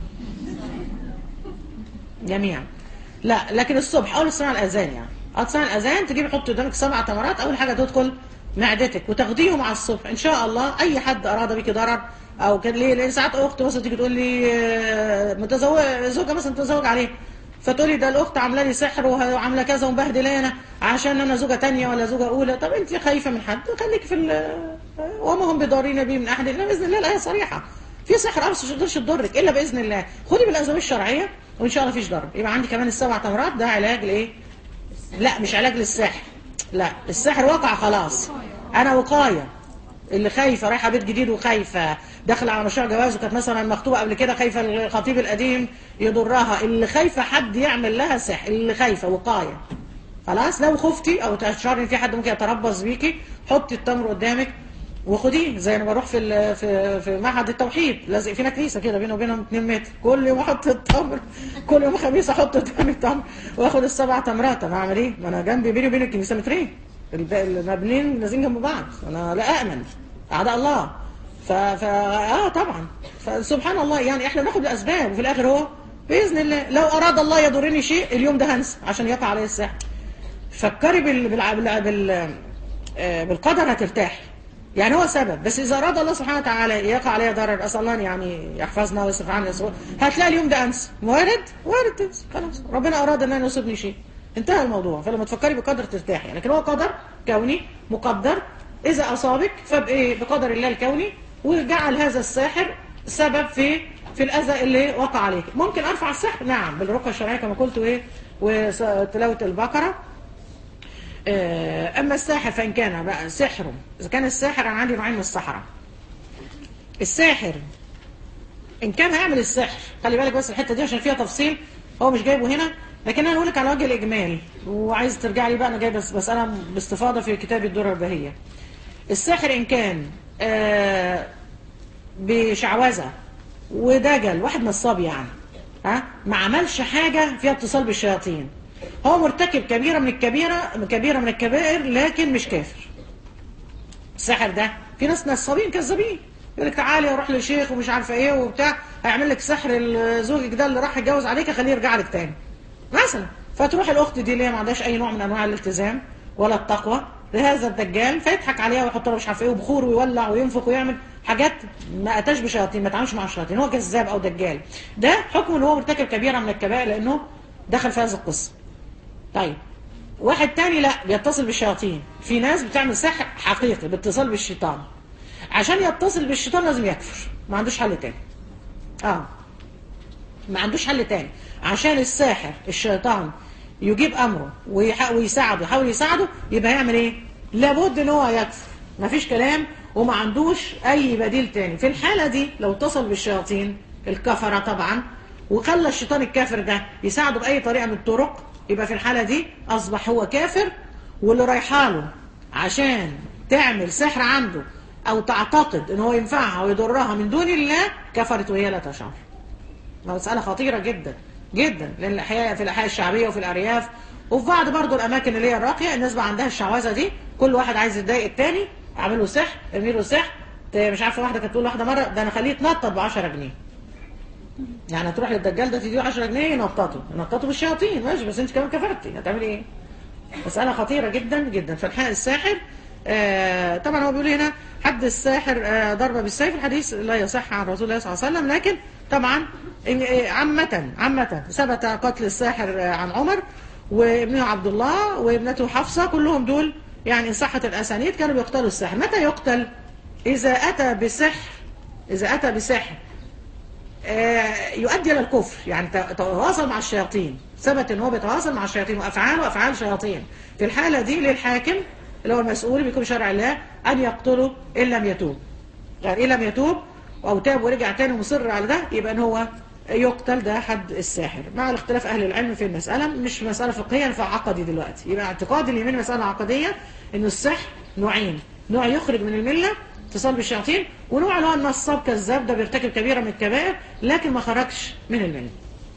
جميعا لا لكن الصبح اول تسمع الاذان يعني اول تسمع الاذان تجيبي حط قدامك سبع تمرات اول حاجه تدخل معدتك وتاخديهم على الصبح ان شاء الله اي حد اراد بيكي ضرر او كان ليه لان ساعات اخت مثلا تيجي تقول لي متزوج زوجه مثلا متزوج عليه فتقولي ده الاخت عامله لي سحر وعامله كذا ومبهدلانه عشان انا زوجه ثانيه ولا زوجه اولى طب انت خايفه من حد خليك في وما هم بضارين به من احد الا باذن الله الايه صريحه في سحر بس مش تقدرش تضرك الا باذن الله خدي بالاسباب الشرعيه وان شاء الله مفيش ضرر يبقى عندي كمان السبع تمرات ده علاج لايه لا مش علاج للسحر لا السحر وقع خلاص انا وقايه اللي خايفه رايحه بيت جديد وخايفه داخله على مشروع جواز وكانت مثلا مخطوبه قبل كده خايفه الخطيب القديم يضرها اللي خايفه حد يعمل لها سحر اللي خايفه وقايه خلاص لو خفتي او تشعري ان في حد ممكن يتربص بيكي حطي التمر قدامك وخديه زي انا بروح في ال- في في معهد التوحيد لازق فينا كنيسه كده بينه وبينهم 2 متر كل يوم احط التمر كل يوم خميس احط التمر التمر واخد السبع تمرات انا اعمل ايه؟ ما انا جنبي بيني وبين الكنيسه مترين الب- المبنيين نازلين جنب بعض انا لا امن اعداء الله ف... ف... اه طبعا فسبحان الله يعني احنا بناخد الاسباب وفي الاخر هو باذن الله لو اراد الله يضرني شيء اليوم ده هنسى عشان يقع علي السحر فكري بال... بال... بال... بال... آه، بالقدر هترتاحي يعني هو سبب بس اذا اراد الله سبحانه وتعالى يقع عليه ضرر اسال الله أن يعني يحفظنا ويصرف عنا السوء هتلاقي اليوم ده انسى وارد وارد تنسى خلاص ربنا اراد ان انا يصيبني شيء انتهى الموضوع فلما تفكري بقدر ترتاحي لكن هو قدر كوني مقدر اذا اصابك فبايه بقدر الله الكوني وجعل هذا الساحر سبب في في الاذى اللي وقع عليك ممكن ارفع السحر نعم بالرقيه الشرعيه كما قلت وايه وتلاوه البقره آه، أما الساحر فإن كان بقى سحره إذا كان الساحر أنا عندي نوعين من السحرة الساحر إن كان هيعمل السحر خلي بالك بس الحتة دي عشان فيها تفصيل هو مش جايبه هنا لكن أنا أقول لك على وجه الإجمال وعايز ترجع لي بقى أنا جايب بس, بس أنا باستفاضة في كتاب الدرر البهية الساحر إن كان آه بشعوذة ودجل واحد نصاب يعني ها ما عملش حاجة فيها اتصال بالشياطين هو مرتكب كبيرة من الكبيرة كبيرة من الكبائر لكن مش كافر السحر ده في ناس نصابين كذابين يقول لك تعالي اروح لشيخ ومش عارفه ايه وبتاع هيعمل لك سحر زوجك ده اللي راح يتجوز عليك خليه يرجع لك تاني مثلا فتروح الاخت دي اللي هي ما عندهاش اي نوع من انواع الالتزام ولا التقوى لهذا الدجال فيضحك عليها ويحط لها مش عارف ايه وبخور ويولع وينفخ ويعمل حاجات ما اتاش بشياطين ما تعاملش مع الشياطين هو كذاب او دجال ده حكم ان هو مرتكب كبيره من الكبائر لانه دخل في هذه القصه طيب واحد تاني لا بيتصل بالشياطين في ناس بتعمل سحر حقيقي باتصال بالشيطان عشان يتصل بالشيطان لازم يكفر ما عندوش حل تاني اه ما عندوش حل تاني عشان الساحر الشيطان يجيب امره ويح- ويساعده يحاول يساعده يبقى هيعمل ايه لابد ان هو يكفر مفيش كلام وما عندوش اي بديل تاني في الحالة دي لو اتصل بالشياطين الكفرة طبعا وخلى الشيطان الكافر ده يساعده باي طريقة من الطرق يبقى في الحالة دي اصبح هو كافر واللي رايحاله عشان تعمل سحر عنده او تعتقد ان هو ينفعها ويضرها من دون الله كفرت وهي لا تشعر مسألة خطيرة جدا جدا لأن الأحياء في الأحياء الشعبية وفي الأرياف وفي بعض برضو الأماكن اللي هي الراقية الناس بقى عندها الشعوذة دي كل واحد عايز يضايق التاني اعمل له سحر ارمي له سحر ت- مش عارفة واحدة كانت تقول واحدة مرة ده أنا خليه يتنطط ب 10 جنيه يعني هتروح للدجال ده تديه 10 جنيه ينططه ينططه بالشياطين ماشي بس أنت كمان كفرتي هتعملي إيه؟ مسألة خطيرة جدا جدا فالحق الساحر آه طبعا هو بيقول هنا حد الساحر آه ضرب بالسيف الحديث لا يصح عن رسول الله صلى الله عليه وسلم لكن طبعا إن- آه، عامة عامة ثبت قتل الساحر آه، عن عمر وابنه عبد الله وابنته حفصة كلهم دول يعني إن صحت الأسانيد كانوا بيقتلوا الساحر متى يقتل؟ إذا أتى بسحر إذا أتى بسحر آه، يؤدي الى الكفر يعني ت- تواصل مع الشياطين ثبت ان هو بيتواصل مع الشياطين وافعاله افعال شياطين في الحاله دي للحاكم اللي هو المسؤول بيكون شرع الله ان يقتله ان لم يتوب يعني ان لم يتوب او تاب ورجع تاني ومصر على ده يبقى ان هو يقتل ده حد الساحر مع الاختلاف اهل العلم في المساله مش مساله فقهيه فعقدي دلوقتي يبقى اعتقاد اليمين مساله عقديه انه السحر نوعين نوع يخرج من المله اتصال بالشياطين ونوع اللي هو النصاب كذاب ده بيرتكب كبيره من الكبائر لكن ما خرجش من المله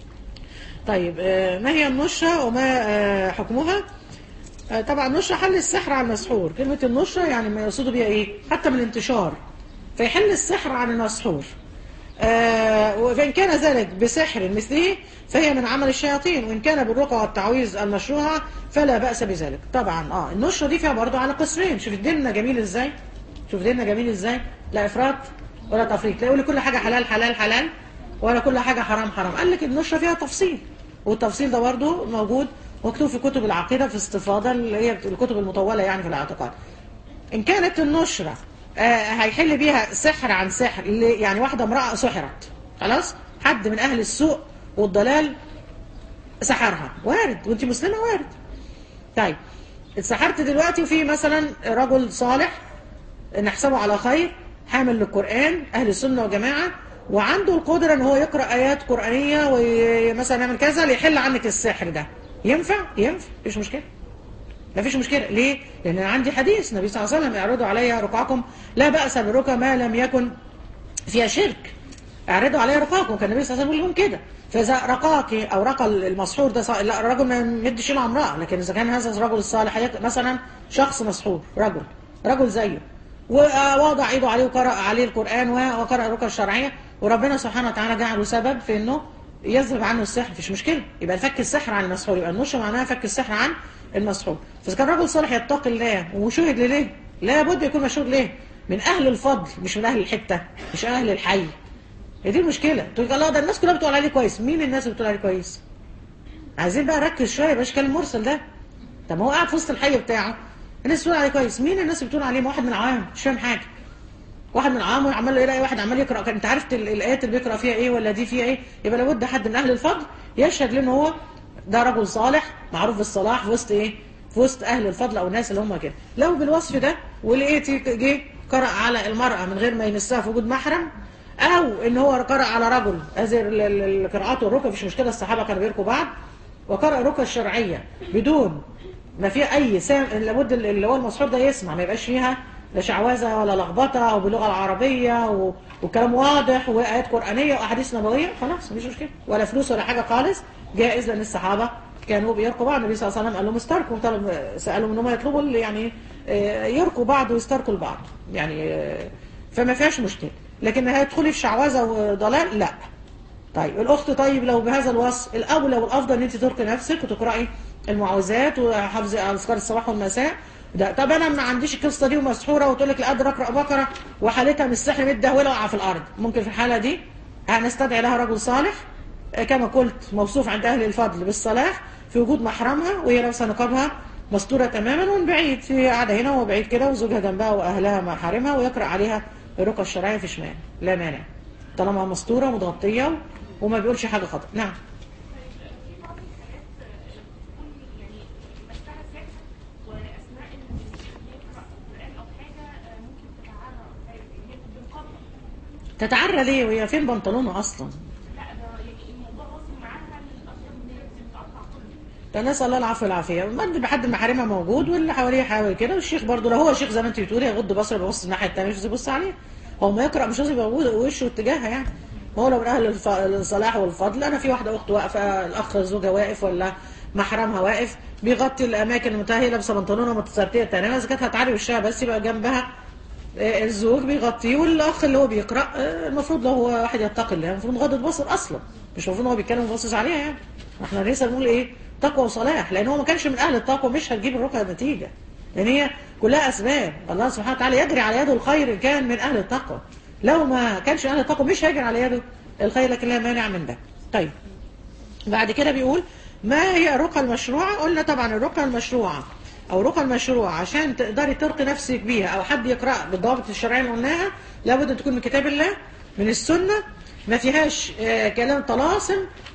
طيب آه، ما هي النشرة وما آه، حكمها آه، طبعا النشرة حل السحر على المسحور كلمة النشرة يعني ما يقصدوا بيها ايه حتى من الانتشار فيحل السحر عن المسحور آه، فإن كان ذلك بسحر مثله فهي من عمل الشياطين وإن كان بالرقى والتعويذ المشروعة فلا بأس بذلك طبعا اه النشرة دي فيها برضو على قسمين شوف ديننا جميل ازاي شوف ديننا جميل ازاي لا إفراط ولا تفريط لا يقول لي كل حاجة حلال حلال حلال ولا كل حاجة حرام حرام قال لك النشرة فيها تفصيل والتفصيل ده برضو موجود مكتوب في كتب العقيدة في استفاضة اللي هي الكتب المطولة يعني في الاعتقاد إن كانت النشرة آه، هيحل بيها سحر عن سحر اللي- يعني واحدة امرأة سحرت خلاص حد من أهل السوء والضلال سحرها وارد وانت مسلمة وارد طيب اتسحرت دلوقتي وفي مثلا رجل صالح نحسبه على خير حامل للقرآن أهل السنة وجماعة وعنده القدرة ان هو يقرأ آيات قرآنية ومثلا يعمل كذا ليحل عنك السحر ده ينفع؟ ينفع مفيش مشكلة ما فيش مشكله ليه لان انا عندي حديث النبي صلى الله عليه وسلم يعرضوا علي ركعكم لا باس بالركع ما لم يكن فيها شرك اعرضوا علي رقاكم كان النبي صلى الله عليه وسلم يقول لهم كده فاذا رقاك او رقى المسحور ده ص- لا الرجل ما يدش مع امراه لكن اذا كان هذا الرجل الصالح يك- مثلا شخص مسحور رجل رجل زيه ووضع ايده عليه وقرأ عليه القرآن و- وقرأ الركع الشرعية وربنا سبحانه وتعالى جعله سبب في انه يذهب عنه السحر مفيش مشكلة يبقى فك السحر عن المسحور يبقى النشر معناها فك السحر عن المسحور فاذا كان رجل صالح يتقي الله وشهد ليه لابد يكون مشهود ليه من اهل الفضل مش من اهل الحتة مش اهل الحي هي دي المشكلة تقول لك الله ده الناس كلها بتقول عليه كويس مين الناس اللي بتقول عليه كويس عايزين بقى نركز شويه بلاش كلام مرسل ده طب ما هو قاعد في وسط الحي بتاعه الناس بتقول عليه كويس مين الناس اللي بتقول عليه ما واحد من العوام مش فاهم حاجه واحد من العوام عمال يلاقي واحد عمال يقرا انت عرفت ال- الايات اللي بيقرا فيها ايه ولا دي فيها ايه يبقى لابد حد من اهل الفضل يشهد لان هو ده رجل صالح معروف بالصلاح في وسط ايه في وسط اهل الفضل او الناس اللي هم كده لو بالوصف ده ولقيتي جه قرأ على المرأة من غير ما يمسها في وجود محرم او ان هو قرأ على رجل هذه ال- ال- القراءات والركع مش مشكله الصحابه كانوا بيركوا بعض وقرأ الركع الشرعيه بدون ما في اي سام لابد اللي هو المسحور ده يسمع ما يبقاش فيها لا شعوذه ولا لخبطه او باللغه العربيه و... وكلام واضح وايات قرانيه واحاديث نبويه خلاص مفيش مشكله ولا فلوس ولا حاجه خالص جائز لان الصحابه كانوا بيركوا بعض النبي صلى الله عليه وسلم قال لهم استركوا طلب سالهم ان هم يطلبوا اللي يعني آه، يركوا بعض ويستركوا البعض يعني آه، فما فيهاش مشكله لكن هتدخلي في شعوذه وضلال لا طيب الاخت طيب لو بهذا الوصف الاولى والافضل ان انت ترقي نفسك وتقراي المعوذات وحفظ اذكار الصباح والمساء ده طب انا ما عنديش القصه دي ومسحوره وتقول لك لا قادر اقرا بقره وحالتها من السحر متدهوله وقع في الارض ممكن في الحاله دي هنستدعي لها رجل صالح آه، كما قلت موصوف عند اهل الفضل بالصلاح في وجود محرمها وهي لابسه نقابها مستوره تماما ومن بعيد هي قاعده هنا وبعيد كده وزوجها جنبها واهلها محارمها ويقرا عليها الرقى الشرعيه في شمال لا مانع طالما مستوره ومتغطيه وما بيقولش حاجه خطا نعم في بعض الحاجات بتكون يعني مسها سحر واثناء ان بيقرا قران او حاجه ممكن تتعرى هي بالقبض تتعرى ليه وهي فين بنطلونه اصلا لا ده يعني الموضوع واصل معاها للاصل ان هي بتتقطع كله ده نسال الله العفو والعافيه برضه بحد محارمها موجود واللي حواليه يحاول كده والشيخ برضه لو هو شيخ زي ما انت بتقولي يغض بصره بيبص الناحيه الثانيه مش يبص عليه هو ما يقرا مش لازم يبقى وشه اتجاهها يعني هو لو من اهل الف- الصلاح والفضل انا في واحده اخت واقفه الاخ زوجها واقف ولا محرمها واقف بيغطي الاماكن المنتهيه لابسه بنطلونه متسرتيه تماما اذا كانت هتعري وشها بس يبقى جنبها آه، الزوج بيغطيه والاخ اللي هو بيقرا آه، المفروض لو هو واحد يتقي الله المفروض مغض البصر اصلا مش المفروض هو بيتكلم وباصص عليها يعني احنا لسه بنقول ايه تقوى وصلاح لان هو ما كانش من اهل التقوى مش هتجيب الرقيه نتيجه لان هي كلها اسباب الله سبحانه وتعالى يجري على يده الخير إن كان من اهل التقوى لو ما كانش من اهل التقوى مش هيجري على يده الخير لكن لا مانع من ده طيب بعد كده بيقول ما هي الرقى المشروعة قلنا طبعا الرقى المشروعة او الرقى المشروعة عشان تقدري ترقي نفسك بيها او حد يقرأ بالضوابط الشرعية اللي قلناها لابد ان تكون من كتاب الله من السنة ما فيهاش آه كلام طلاسم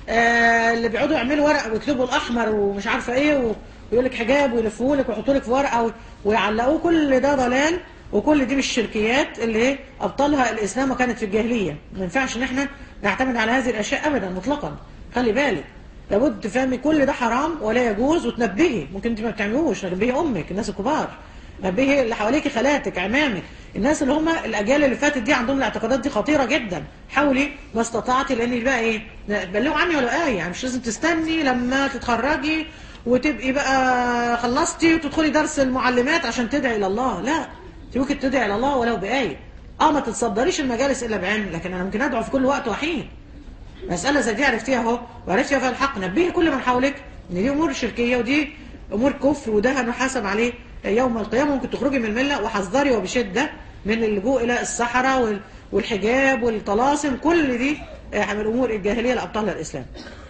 آه اللي بيقعدوا يعملوا ورق ويكتبوا الاحمر ومش عارفه ايه و- ويقول لك حجاب ويلفوه لك ويحطوا لك في ورقه و- ويعلقوه كل ده ضلال وكل دي من الشركيات اللي ابطلها الاسلام وكانت في الجاهليه ما ينفعش ان احنا نعتمد على هذه الاشياء ابدا مطلقا خلي بالك لابد تفهمي كل ده حرام ولا يجوز وتنبهي ممكن انت ما بتعملوش تنبهي امك الناس الكبار نبهي اللي حواليك خالاتك عمامك الناس اللي هم الاجيال اللي فاتت دي عندهم الاعتقادات دي خطيره جدا حاولي ما استطعتي لان بقى ايه بلغوا عني ولا ايه يعني مش لازم تستني لما تتخرجي وتبقي بقى خلصتي وتدخلي درس المعلمات عشان تدعي الى الله لا انت ممكن تدعي الى الله ولو بايه اه ما تتصدريش المجالس الا بعلم لكن انا ممكن ادعو في كل وقت وحين مسألة زي دي عرفتيها اهو وعرفتي فيها الحق نبهي كل من حولك ان دي امور شركية ودي امور كفر وده هنحاسب عليه يوم القيامة ممكن تخرجي من الملة وحذري وبشدة من اللجوء الى الصحراء وال- والحجاب والطلاسم كل دي آه، من امور الجاهلية اللي ابطلها الاسلام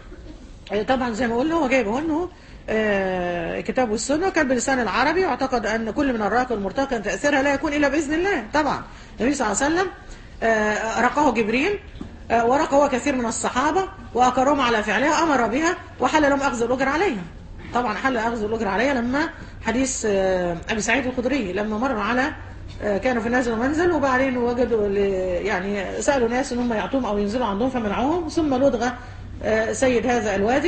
آه، طبعا زي ما قلنا هو جايب اهو انه آه، الكتاب والسنه كان باللسان العربي واعتقد ان كل من الراقي والمرتقي تاثيرها لا يكون الا باذن الله طبعا النبي صلى الله عليه وسلم آه، رقاه جبريل آه، ورقى هو كثير من الصحابه واقرهم على فعلها امر بها وحل لهم اخذ الاجر عليها طبعا حل اخذ الاجر عليها لما حديث آه، ابي سعيد الخدري لما مر على آه، كانوا في نازل ومنزل وبعدين وجدوا ل- يعني سالوا ناس ان هم يعطوهم او ينزلوا عندهم فمنعوهم ثم لدغ آه، سيد هذا الوادي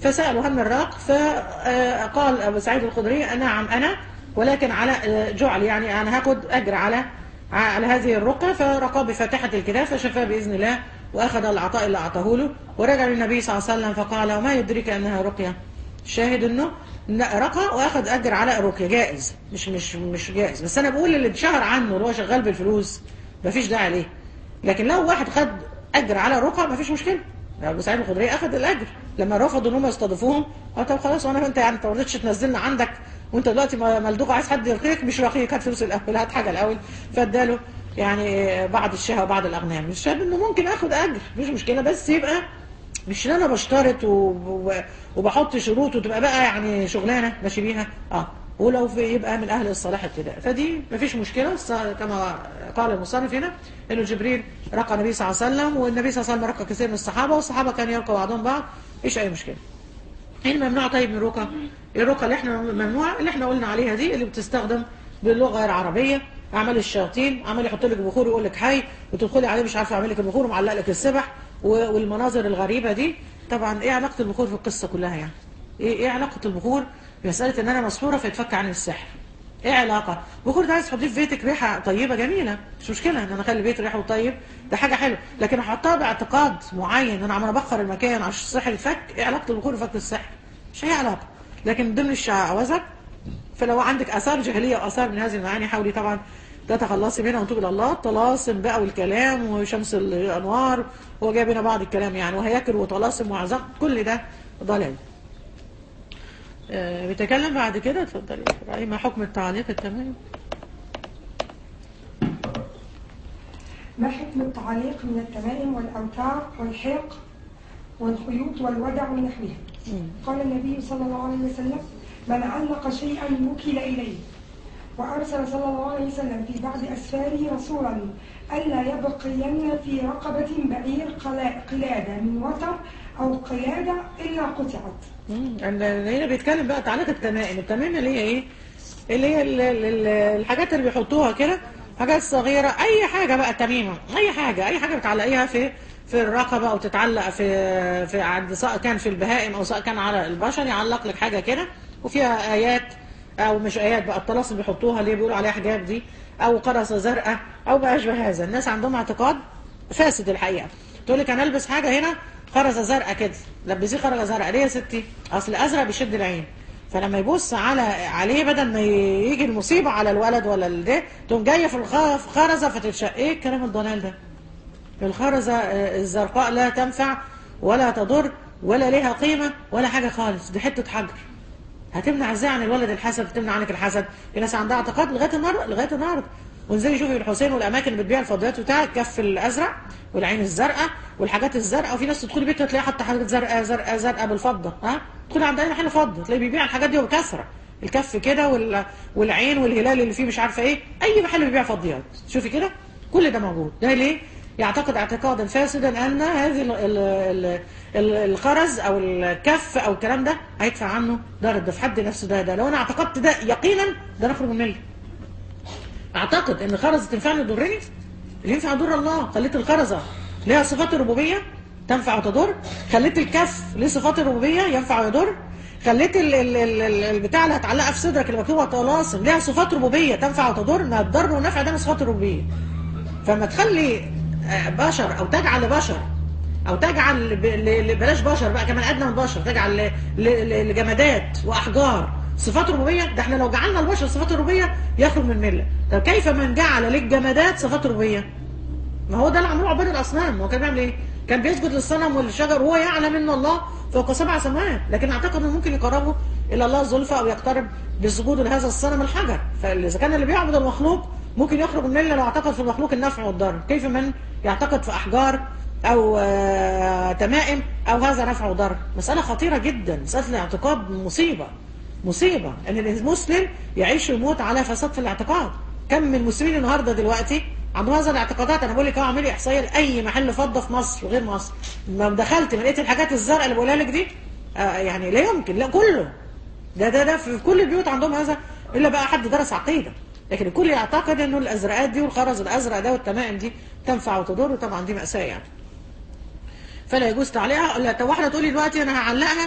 فسالوا هل من راق فقال ابو سعيد الخدري نعم انا ولكن على آه، جعل يعني انا هاخد اجر على على هذه الرقى فرقى بفاتحه الكتاب فشفاه باذن الله واخذ العطاء اللي اعطاه له ورجع للنبي صلى الله عليه وسلم فقال وما يدرك انها رقيه الشاهد انه لا، رقى واخد اجر على الرقيه جائز مش مش مش جائز بس انا بقول اللي اتشهر عنه اللي هو شغال بالفلوس مفيش داعي ليه لكن لو واحد خد اجر على رقى مفيش مشكله ابو سعيد الخدري اخذ الاجر لما رفضوا ان هم يستضيفوهم قال طب خلاص وانا انت يعني انت ما رضيتش تنزلنا عندك وانت دلوقتي ملدوق عايز حد يرقيك مش رقيق هات فلوس الاول هات حاجه الاول فاداله يعني بعض الشهى وبعض الاغنام مش شايف انه ممكن اخد اجر مش مشكله بس يبقى مش ان انا بشترط و... و... وبحط شروط وتبقى بقى يعني شغلانه ماشي بيها اه ولو في يبقى من اهل الصلاح ابتداء فدي مفيش مشكله الص- كما قال المصنف هنا انه جبريل رقى النبي صلى الله عليه وسلم والنبي صلى الله عليه وسلم رقى كثير من الصحابه والصحابه كانوا يرقوا بعضهم بعض مفيش اي مشكله ايه الممنوع طيب من الرقى الرقى اللي احنا ممنوعه اللي احنا قلنا عليها دي اللي بتستخدم باللغه العربيه اعمال الشياطين عمال يحط لك بخور ويقول لك حي وتدخلي عليه مش عارفه اعمل لك البخور ومعلق لك السبح و- والمناظر الغريبه دي طبعا ايه علاقه البخور في القصه كلها يعني ايه ايه علاقه البخور بمساله ان انا مسحوره فيتفك عن السحر ايه علاقه بخور ده عايز تحطيه في بيتك ريحه طيبه جميله مش مشكله ان انا اخلي بيت ريحه طيب ده حاجه حلوه لكن احطها باعتقاد معين ان انا عمال ابخر المكان عشان السحر يتفك ايه علاقه البخور بفك السحر مش اي علاقه لكن من ضمن الشعوذه فلو عندك اثار جاهليه واثار من هذه المعاني حاولي طبعا تتخلصي منها وتوبي الى الله الطلاسم بقى والكلام وشمس الانوار هو جايب هنا بعض الكلام يعني وهياكل وطلاسم وعزق كل ده ضلال آه، بيتكلم بعد كده اتفضلي رأي ما حكم التعليق التمام ما حكم التعليق من التمائم والأوتار والحلق والخيوط والودع ونحوها قال النبي صلى الله عليه وسلم من علق شيئا وكل إليه وأرسل صلى الله عليه وسلم في بعض أسفاره رسولا ألا يبقين في رقبة بعير قلا- قلادة من وتر أو قلادة إلا قطعت مم. عند- هنا بيتكلم بقى تعليق التمائم التمائم اللي هي ايه اللي هي ال- ال- ال- الحاجات اللي بيحطوها كده حاجات صغيرة اي حاجة بقى تميمة اي حاجة اي حاجة بتعلقيها في في الرقبة او تتعلق في في عند سواء كان في البهائم او سواء كان على البشر يعلق لك حاجة كده وفيها ايات او مش ايات بقى الطلاسم بيحطوها اللي بيقولوا عليها حجاب دي او قرصة زرقاء او ما اشبه هذا الناس عندهم اعتقاد فاسد الحقيقة تقول لك انا البس حاجة هنا خرزة زرقاء كده لبسيه خرزة زرقاء ليه يا ستي اصل ازرق بيشد العين فلما يبص على عليه بدل ما يجي المصيبة على الولد ولا ده تقوم جاية في الخ- في خرزة فتتشق ايه الكلام الضلال ده الخرزة آه، الزرقاء لا تنفع ولا تضر ولا ليها قيمة ولا حاجة خالص دي حتة حجر هتمنع ازاي عن الولد الحسد تمنع عنك الحسد في ناس عندها اعتقاد لغايه النهارده لغايه النهارده وانزلي شوفي الحسين والاماكن اللي بتبيع الفضيات بتاع الكف الازرق والعين الزرقاء والحاجات الزرقاء وفي ناس تدخلي بيتها تلاقي حاطه حاجات زرقاء زرقاء زرقاء بالفضه ها تدخلي عند اي محل فضه تلاقي بيبيع الحاجات دي بكثره الكف كده وال... والعين والهلال اللي فيه مش عارفه ايه اي محل بيبيع فضيات شوفي كده كل ده موجود ده ليه يعتقد اعتقادا فاسدا ان هذه ال- ال- ال- ال- الخرز او الكف او الكلام ده هيدفع عنه دار ده في حد نفسه ده ده لو انا اعتقدت ده يقينا ده نخرج من المله اعتقد ان خرزه تنفعني وتضرني اللي ينفع يضر الله خليت الخرزه ليها صفات الربوبيه تنفع وتضر خليت الكف ليه صفات الربوبيه ينفع ويضر خليت ال- ال- ال- ال- البتاع اللي هتعلقها في صدرك اللي مكتوبه طلاسم ليها صفات ربوبيه تنفع وتضر ما الضر والنفع ده من صفات الربوبيه فما تخلي آه، بشر او تجعل بشر او تجعل ب- ل- ل- بلاش بشر بقى كمان ادنى من بشر تجعل ل- ل- ل- لجمادات واحجار صفات ربوبيه ده احنا لو جعلنا البشر صفات ربوبيه يخرج من المله طب كيف من جعل للجمادات صفات ربوبيه ما هو ده اللي عملوه عباد الاصنام هو كان بيعمل ايه كان بيسجد للصنم والشجر وهو يعلم ان الله فوق سبع سماوات لكن اعتقد انه ممكن يقربوا الى الله زلفى او يقترب بالسجود لهذا الصنم الحجر فاذا كان اللي بيعبد المخلوق ممكن يخرج من المله لو اعتقد في المخلوق النفع والضر كيف من يعتقد في احجار او آه، تمائم او هذا نفع وضر مساله خطيره جدا مساله الاعتقاد مصيبه مصيبه ان المسلم يعيش ويموت على فساد في الاعتقاد كم من المسلمين النهارده دلوقتي عندهم هذا الاعتقادات انا بقول لك اهو اعملي احصائيه لاي محل فضه في مصر وغير مصر ما دخلت لقيت الحاجات الزرقاء اللي بقولها لك دي آه يعني لا يمكن لا كله ده ده ده في كل البيوت عندهم هذا الا بقى حد درس عقيده لكن الكل يعتقد انه الازرقات دي والخرز الازرق ده والتمائم دي تنفع وتضر وطبعا دي ماساه يعني فلا يجوز تعليقها لا طب واحده تقولي دلوقتي انا هعلقها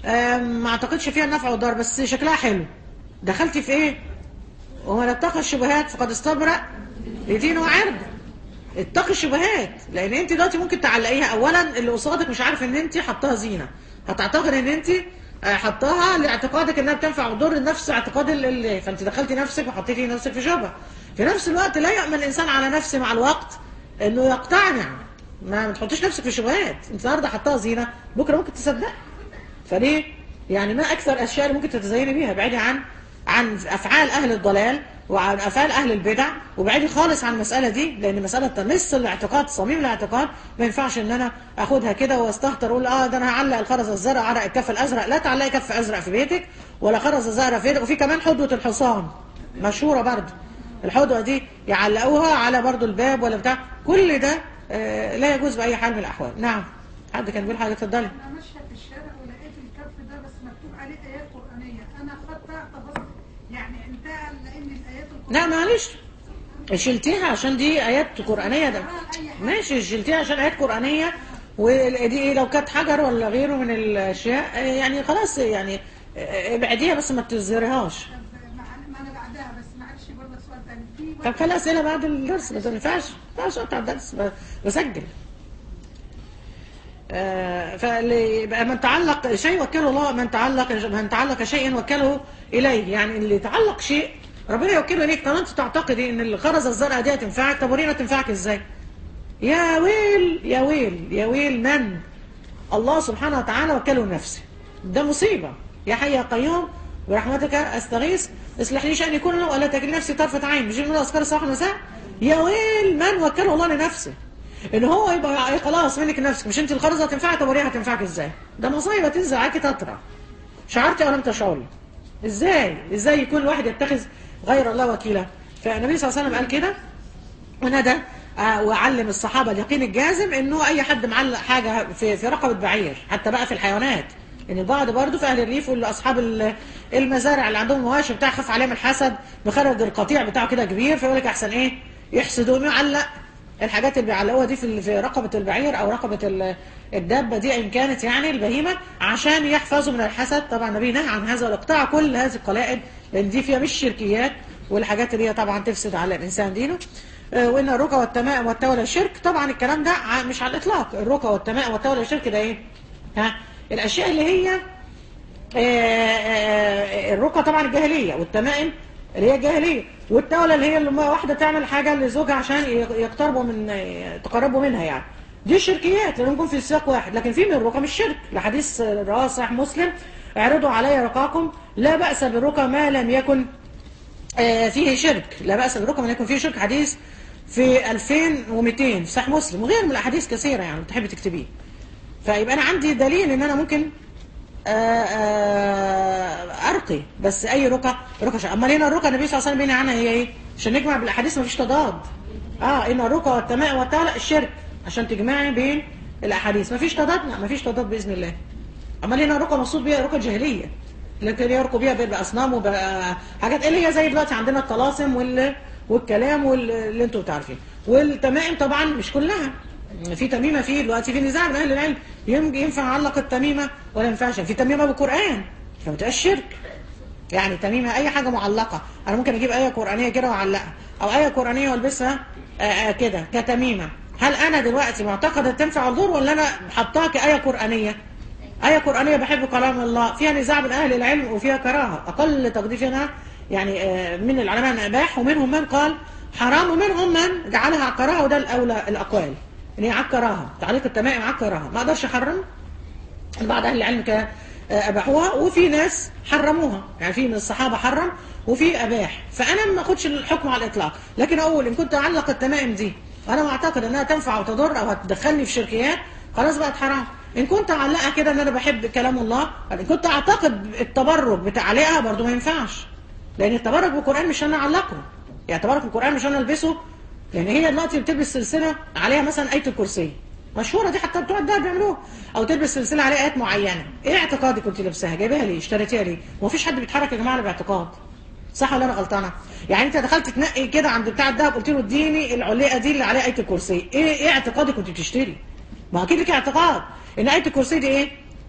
آم، ما اعتقدش فيها النفع والضرر بس شكلها حلو دخلتي في ايه ومن اتقى الشبهات فقد استبرأ لدينه وعرضه اتقي الشبهات لان انت دلوقتي ممكن تعلقيها اولا اللي قصادك مش عارف ان انت حطاها زينه هتعتقد ان انت آه، حطاها لاعتقادك انها بتنفع وتضر نفس اعتقاد ال- ال- فانت دخلتي نفسك وحطيتي نفسك في شبهه في نفس الوقت لا يأمن الانسان على نفسه مع الوقت انه يقتنع ما ما تحطيش نفسك في شبهات انت النهارده حطاها زينه بكره ممكن تصدق فليه يعني ما اكثر الاشياء اللي ممكن تتزيني بيها بعيدي عن عن افعال اهل الضلال وعن افعال اهل البدع وبعيدي خالص عن المساله دي لان مساله تمس الاعتقاد صميم الاعتقاد ما ينفعش ان انا اخدها كده واستهتر اقول اه ده انا هعلق الخرز الزرق على الكف الازرق لا تعلقي كف ازرق في بيتك ولا خرز زرق في بيتك وفي كمان حدوه الحصان مشهوره برضه الحدوه دي يعلقوها على برضه الباب ولا بتاع كل ده آه لا يجوز باي حال من الاحوال نعم حد كان بيقول حاجه اتفضلي انا ماشيه في الشارع ولقيت الكف ده بس مكتوب عليه ايات قرانيه انا خدتها اعتبرت يعني انتهى لان الايات لا القرانيه معلش شلتيها عشان دي ايات قرانيه ده ماشي شلتيها عشان ايات قرانيه ودي ايه لو كانت حجر ولا غيره من الاشياء آه، يعني خلاص يعني آه، ابعديها بس ما تظهرهاش طب مع- ما انا بعدها بس معلش برضه سؤال تاني في طب خلي اسئله بعد الدرس ما ينفعش ما ينفعش اقطع الدرس ب- بسجل آه، فاللي يبقى من تعلق شيء وكله الله من تعلق من تعلق شيء وكله اليه يعني اللي تعلق شيء ربنا يوكله اليك طالما انت تعتقدي ان الخرزه الزرقاء دي هتنفعك طب ورينا تنفعك ازاي يا ويل يا ويل يا ويل من الله سبحانه وتعالى وكله نفسه ده مصيبة يا حي يا قيوم برحمتك استغيث اصلح لي شأني كله ولا تكل نفسي طرفة عين مش من اذكار الصباح والمساء يا ويل من وكله الله لنفسه ان هو يبقى خلاص منك نفسك مش انت الخرزة هتنفعك طب وريها هتنفعك ازاي ده مصيبة تنزل عليكي تطرى شعرتي او لم تشعري ازاي ازاي يكون الواحد يتخذ غير الله وكيلا فالنبي صلى الله عليه وسلم قال كده وندى آه، وعلم الصحابه اليقين الجازم انه اي حد معلق حاجه في في رقبه بعير حتى بقى في الحيوانات ان البعض برضه في اهل الريف واللي اصحاب ال- المزارع اللي عندهم مواشي بتاع خاف عليهم الحسد بخرج القطيع بتاعه كده كبير فيقول لك احسن ايه يحسدون يعلق الحاجات اللي بيعلقوها دي في ال- في رقبه البعير او رقبه ال- الدابه دي ان كانت يعني البهيمه عشان يحفظوا من الحسد طبعا النبي نهى عن هذا الاقطاع كل هذه القلائد لان دي فيها مش شركيات والحاجات اللي هي طبعا تفسد على الانسان دينه آه، وان الرقى والتمائم والتولى شرك طبعا الكلام ده ع- مش على الاطلاق الرقى والتمائم والتولى شرك ده ايه ها الاشياء اللي هي آه، آه، الرقى طبعا الجاهليه والتمائم اللي هي الجاهليه والتولى اللي هي لما واحده تعمل حاجه لزوجها عشان ي- يقتربوا من يتقربوا منها يعني دي شركيات لان يكون في سياق واحد لكن في من الرقى مش شرك لحديث رواه صحيح مسلم اعرضوا علي رقاكم لا باس بالرقى ما لم يكن آه، فيه شرك لا بأس بالرقم أن يكون فيه شرك حديث في 2200 في صحيح مسلم وغير من الأحاديث كثيرة يعني تحب تكتبيه فيبقى أنا عندي دليل إن أنا ممكن آه، آه، أرقي بس أي رقى رقى شرك أما هنا الرقى النبي صلى الله عليه وسلم بيني عنها هي إيه عشان نجمع بالأحاديث مفيش تضاد اه ان الرقى والتمائم والتعلق الشرك عشان تجمعي بين الأحاديث مفيش تضاد لا مفيش تضاد بإذن الله امال هنا رقى مقصود بيها رقى جاهليه لكن يرقوا بيها باصنام وحاجات اللي هي زي دلوقتي عندنا الطلاسم وال والكلام واللي انتوا بتعرفين والتمائم طبعا مش كلها في تميمه في دلوقتي في نزاع بين اهل العلم يم- ينفع اعلق التميمه ولا ينفعش في تميمه بالقران فما تبقاش شرك يعني تميمه اي حاجه معلقه انا ممكن اجيب ايه قرانيه كده واعلقها او ايه قرانيه والبسها آه، آه، كده كتميمه هل انا دلوقتي معتقده تنفع الضر ولا انا حطاها كايه قرانيه آية قرآنية بحب كلام الله فيها نزاع بين أهل العلم وفيها كراهة أقل تقدير فيها يعني آه، من العلماء من أباح ومنهم من قال حرام ومنهم من جعلها على الكراهة وده الأولى الأقوال إن هي على الكراهة تعليق التمائم على الكراهة ما أقدرش أحرم بعض أهل العلم كا- آه، أباحوها وفي ناس حرموها يعني في من الصحابة حرم وفي أباح فأنا ما أخدش الحكم على الإطلاق لكن أقول إن كنت أعلق التمائم دي أنا معتقد إنها تنفع وتضر أو هتدخلني في شركيات خلاص بقت حرام إن كنت أعلقها كده إن أنا بحب كلام الله إن كنت أعتقد التبرك بتعليقها برضو ما ينفعش لأن التبرك بالقرآن مش أنا أعلقه يعني التبرك بالقرآن مش أنا ألبسه لأن هي دلوقتي بتلبس سلسلة عليها مثلا آية الكرسي مشهوره دي حتى بتوع الدهب بيعملوها او تلبس سلسله عليها ايات معينه ايه اعتقادك كنت لابساها جايباها ليه اشتريتيها ليه ومفيش حد بيتحرك يا جماعه الا باعتقاد صح ولا انا غلطانه يعني انت دخلت تنقي كده عند بتاع الدهب قلت له اديني العليقه دي اللي عليها ايه الكرسي ايه ايه اعتقادك كنت بتشتري ما اكيد لك اعتقاد ان ايه الكرسي دي ايه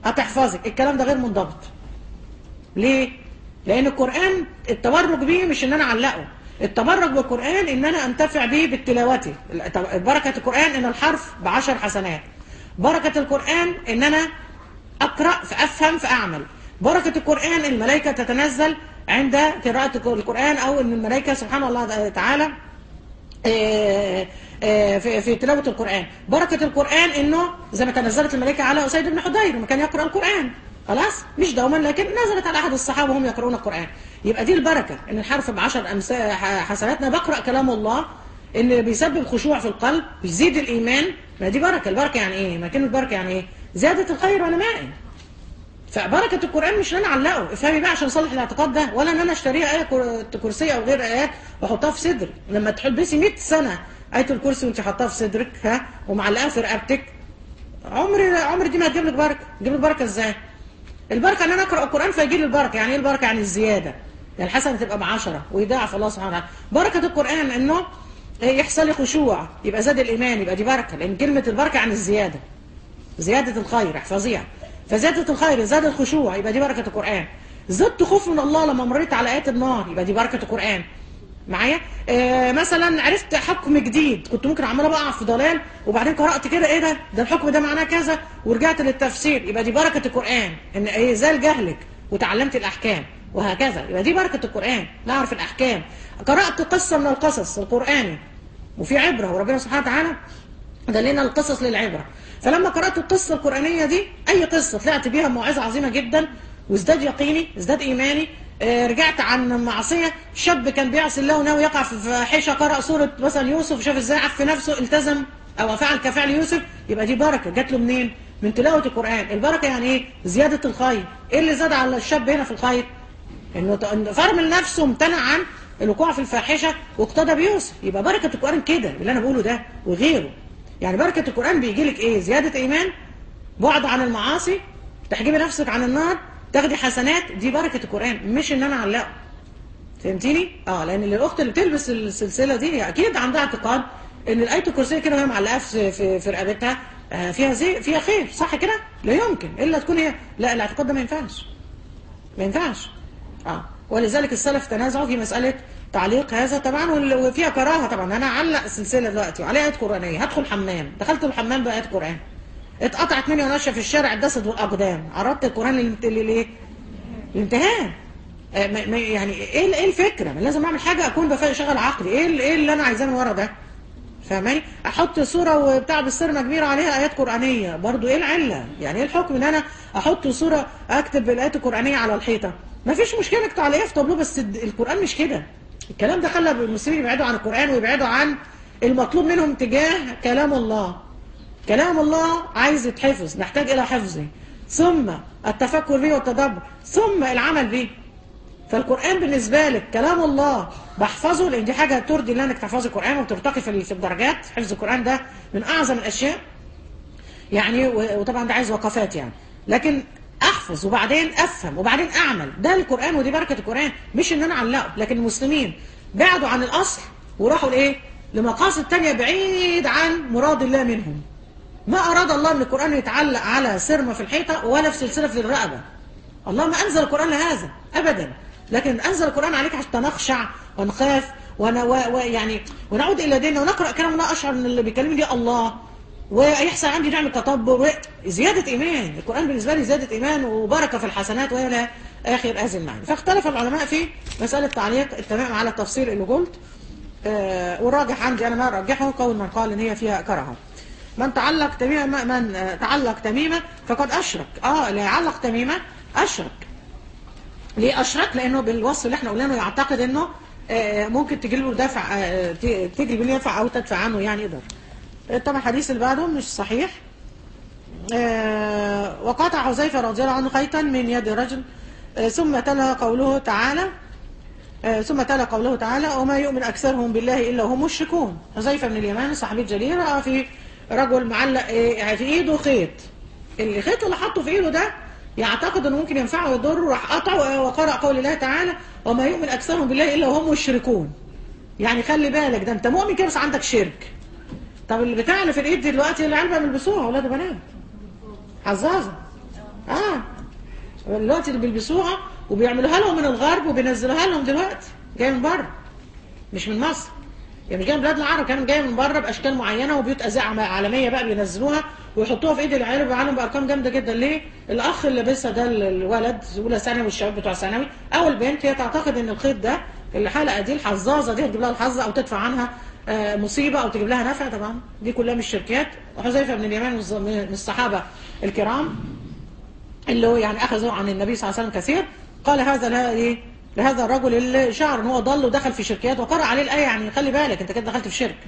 هتحفظك الكلام ده غير منضبط ليه لان القران التبرك بيه مش ان انا اعلقه التبرك بالقران ان انا انتفع به بالتلاوته بركه القران ان الحرف بعشر حسنات بركه القران ان انا اقرا فافهم فاعمل بركه القران الملائكه تتنزل عند قراءه القران او ان الملائكه سبحان الله تعالى آه، آه، في في تلاوة القرآن بركة القرآن انه زي ما تنزلت الملائكة على أسيد بن حضير لما كان يقرأ القرآن خلاص مش دوما لكن نزلت على أحد الصحابة وهم يقرؤون القرآن يبقى دي البركة ان الحرف بعشر أمثال حسناتنا بقرأ كلام الله ان بيسبب خشوع في القلب بيزيد الإيمان ما دي بركة البركة يعني ايه ما كلمة بركة يعني ايه زيادة الخير ونمائه فبركة القرآن مش ان انا اعلقه افهمي بقى عشان اصلح الاعتقاد ده ولا ان انا اشتريها آية كر- كرسية او غير آيات واحطها في صدري لما تحبسي 100 سنة آية الكرسي وانت حاطاها في صدرك ها ومعلقاها في رقبتك عمري عمري دي ما هتجيب لك بركة تجيب لك بركة ازاي البركة ان انا اقرأ القرآن فيجي لي البركة يعني ايه البركة يعني الزيادة يعني الحسنة تبقى بعشرة ويضاعف الله سبحانه وتعالى بركة القرآن انه يحصل لي خشوع يبقى زاد الايمان يبقى دي بركة لان كلمة البركة عن الزيادة زيادة الخير احفظيها فزيادة الخير زاد الخشوع يبقى دي بركة القرآن زدت خوف من الله لما مريت على آيات النار يبقى دي بركة القرآن معايا آه مثلا عرفت حكم جديد كنت ممكن عماله بقع في ضلال وبعدين قرأت كده ايه ده ده الحكم ده معناه كذا ورجعت للتفسير يبقى دي بركة القرآن ان ايه زال جهلك وتعلمت الأحكام وهكذا يبقى دي بركة القرآن نعرف الأحكام قرأت قصة من القصص القرآني وفي عبرة وربنا سبحانه وتعالى دلنا القصص للعبرة فلما قرأت القصة القرآنية دي أي قصة طلعت بيها موعظة عظيمة جدا وازداد يقيني ازداد إيماني آه، رجعت عن معصية شاب كان بيعصي الله وناوي يقع في فاحشة قرأ سورة مثلا يوسف شاف ازاي عف نفسه التزم أو فعل كفعل يوسف يبقى دي بركة جات له منين؟ من تلاوة القرآن البركة يعني ايه؟ زيادة الخير ايه اللي زاد على الشاب هنا في الخير؟ انه إنه فرمل نفسه امتنع عن الوقوع في الفاحشه واقتدى بيوسف يبقى بركه القران كده اللي انا بقوله ده وغيره يعني بركه القران بيجي لك ايه زياده ايمان بعد عن المعاصي تحجبي نفسك عن النار تاخدي حسنات دي بركه القران مش ان انا اعلقه فهمتيني اه لان الاخت اللي بتلبس السلسله دي هي اكيد عندها اعتقاد ان الايه الكرسيه كده وهي معلقاها في في, في رقبتها آه، فيها زي فيها خير صح كده لا يمكن الا تكون هي لا الاعتقاد ده ما ينفعش ما ينفعش اه ولذلك السلف تنازعوا في مسألة تعليق هذا طبعا وال- وفيها كراهة طبعا انا اعلق سلسلة دلوقتي وعليها آيات قرآنية هدخل حمام دخلت الحمام بآيات قرآن اتقطعت مني وانا ماشيه في الشارع الجسد والاقدام عرضت القرآن للانت- للايه؟ الانتهاء آه، ما- ما- يعني ايه ايه الفكرة؟ ما لازم اعمل حاجة اكون بشغل عقلي ايه ال- ايه اللي انا عايزاه من ورا ده؟ فاهماني احط صوره وبتاع بالسرمه كبيره عليها ايات قرانيه برضو ايه العله يعني ايه الحكم ان انا احط صوره اكتب الايات القرانيه على الحيطه ما فيش مشكله اكتب عليها في طابلوه بس الد- القران مش كده الكلام ده خلى المسلمين يبعدوا عن القران ويبعدوا عن المطلوب منهم تجاه كلام الله كلام الله عايز يتحفظ نحتاج الى حفظه ثم التفكر به والتدبر ثم العمل به فالقرآن بالنسبة لك كلام الله بحفظه لأن دي حاجة ترضي الله إنك تحفظي القرآن وترتقي في في الدرجات حفظ القرآن ده من أعظم الأشياء يعني و- وطبعا ده عايز وقفات يعني لكن أحفظ وبعدين أفهم وبعدين أعمل ده القرآن ودي بركة القرآن مش إن أنا أعلقه لكن المسلمين بعدوا عن الأصل وراحوا لإيه؟ لمقاصد تانية بعيد عن مراد الله منهم ما أراد الله أن القرآن يتعلق على سرمة في الحيطة ولا في سلسلة في الرقبة الله ما أنزل القرآن لهذا أبدا لكن أنزل القرآن عليك حتى نخشع ونخاف ون... و... و... يعني ونعود إلى ديننا ونقرأ كلام الله أشعر أن اللي بيكلمني دي الله ويحصل عندي نعمة تطبر و... زيادة إيمان القرآن بالنسبة لي زيادة إيمان وبركة في الحسنات وإلى آخر هذه المعنى فاختلف العلماء في مسألة تعليق التمام على التفسير اللي قلت آه والراجح عندي أنا ما أرجحه قول من قال إن هي فيها كرهه من تعلق تميمة من آه، تعلق تميمة فقد أشرك اه اللي يعلق تميمة أشرك ليه أشرك لأنه بالوصف اللي احنا قلناه يعتقد أنه آه، ممكن تجي له دفع آه، ت- تجري بيه ينفع أو تدفع عنه يعني يقدر آه، طبعا الحديث اللي بعده مش صحيح آه، وقطع حذيفة رضي الله عنه خيطا من يد رجل آه، ثم تلا قوله تعالى آه، ثم تلا قوله تعالى وما يؤمن أكثرهم بالله إلا هم مشركون حذيفة من اليمن صحابي جليل رأى في رجل معلق آه، في إيده خيط الخيط اللي حطه في إيده ده يعتقد أنه ممكن ينفعه ويضره راح قطعه وقرأ قول الله تعالى وما يؤمن أكثرهم بالله إلا هم مشركون يعني خلي بالك ده أنت مؤمن كده بس عندك شرك طب البتاع اللي في الإيد دلوقتي العلبة بيلبسوها أولاد وبنات حزازة اه دلوقتي اللي بيلبسوها وبيعملوها لهم من الغرب وبينزلوها لهم دلوقتي جايه من بره مش من مصر يعني مش جايه من بلاد العرب كمان جايه من بره باشكال معينه وبيوت ازياء عالميه بقى بينزلوها ويحطوها في ايد العيال ويبيعوا بارقام جامده جدا ليه؟ الاخ اللي لابسها ده الولد اولى ثانوي والشباب بتوع ثانوي او البنت هي تعتقد ان الخيط ده الحلقه دي الحظاظه دي هتجيب لها الحظ او تدفع عنها آه، مصيبه او تجيب لها نفع طبعا دي كلها مش شركات وحذيفه بن اليمان من الز- من الصحابه الكرام اللي هو يعني اخذوا عن النبي صلى الله عليه وسلم كثير قال هذا له ايه لهذا الرجل اللي شعر ان هو ضل ودخل في شركيات وقرأ عليه الايه يعني خلي بالك انت كده دخلت في شرك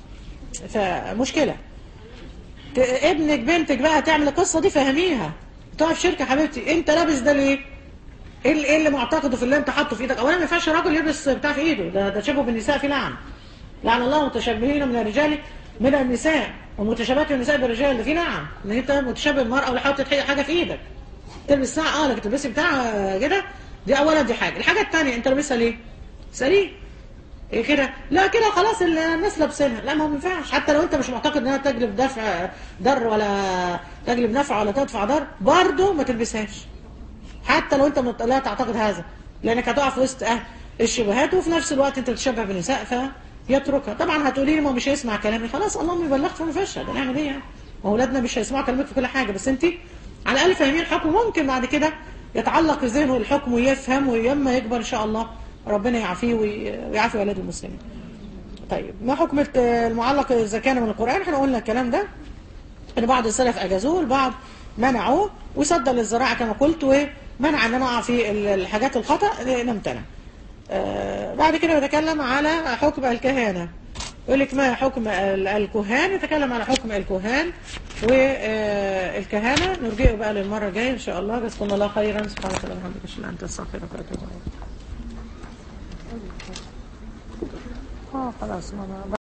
فمشكله ت- ابنك بنتك بقى تعمل القصه دي فهميها تقع في شركه حبيبتي انت لابس ده ليه؟ ايه اللي, إيه اللي معتقده في اللي انت حاطه في ايدك؟ اولا ما ينفعش راجل يلبس بتاع في ايده ده ده تشبه بالنساء في لعن لعن الله المتشبهين من الرجال من النساء والمتشابهات النساء بالرجال ده في لعن ان انت متشبه بالمراه ولا حاطط حاجه في ايدك تلبس ساعه اه لكن تلبسي بتاع آه، كده دي اولا دي حاجه الحاجه الثانيه انت لابسها ليه؟ سليم ايه كده لا كده خلاص الناس لابسينها لا ما هو ما ينفعش حتى لو انت مش معتقد انها تجلب دفع ضر ولا تجلب نفع ولا تدفع ضر برضه ما تلبسهاش حتى لو انت مت- لا تعتقد هذا لانك هتقع في وسط اهل الشبهات وفي نفس الوقت انت بتشبه بالنساء فيتركها طبعا هتقولي لي ما هو مش هيسمع كلامي خلاص اللهم يبلغك فما فيش ده نعمل ايه يعني ما اولادنا مش هيسمعوا كلامك في كل حاجه بس انت على الاقل فاهمين الحكم ممكن بعد كده يتعلق في ذهنه الحكم ويفهم ولما يكبر ان شاء الله ربنا يعافيه وي- ويعافي اولاد المسلمين طيب ما حكم الت- المعلق اذا كان من القران احنا قلنا الكلام ده ان بعض السلف اجازوه البعض منعوه وصدى للزراعه كما قلت ومنع ان نقع في ال- الحاجات الخطا نمتنع آه بعد كده بيتكلم على حكم الكهانه يقول لك ما حكم ال- الكهان يتكلم على حكم الكهان والكهانه نرجئه بقى للمره الجايه ان شاء الله جزاكم الله خيرا سبحانك اللهم وبحمدك اشهد ان لا اله الا انت استغفرك واتوب اليك اه خلاص ماما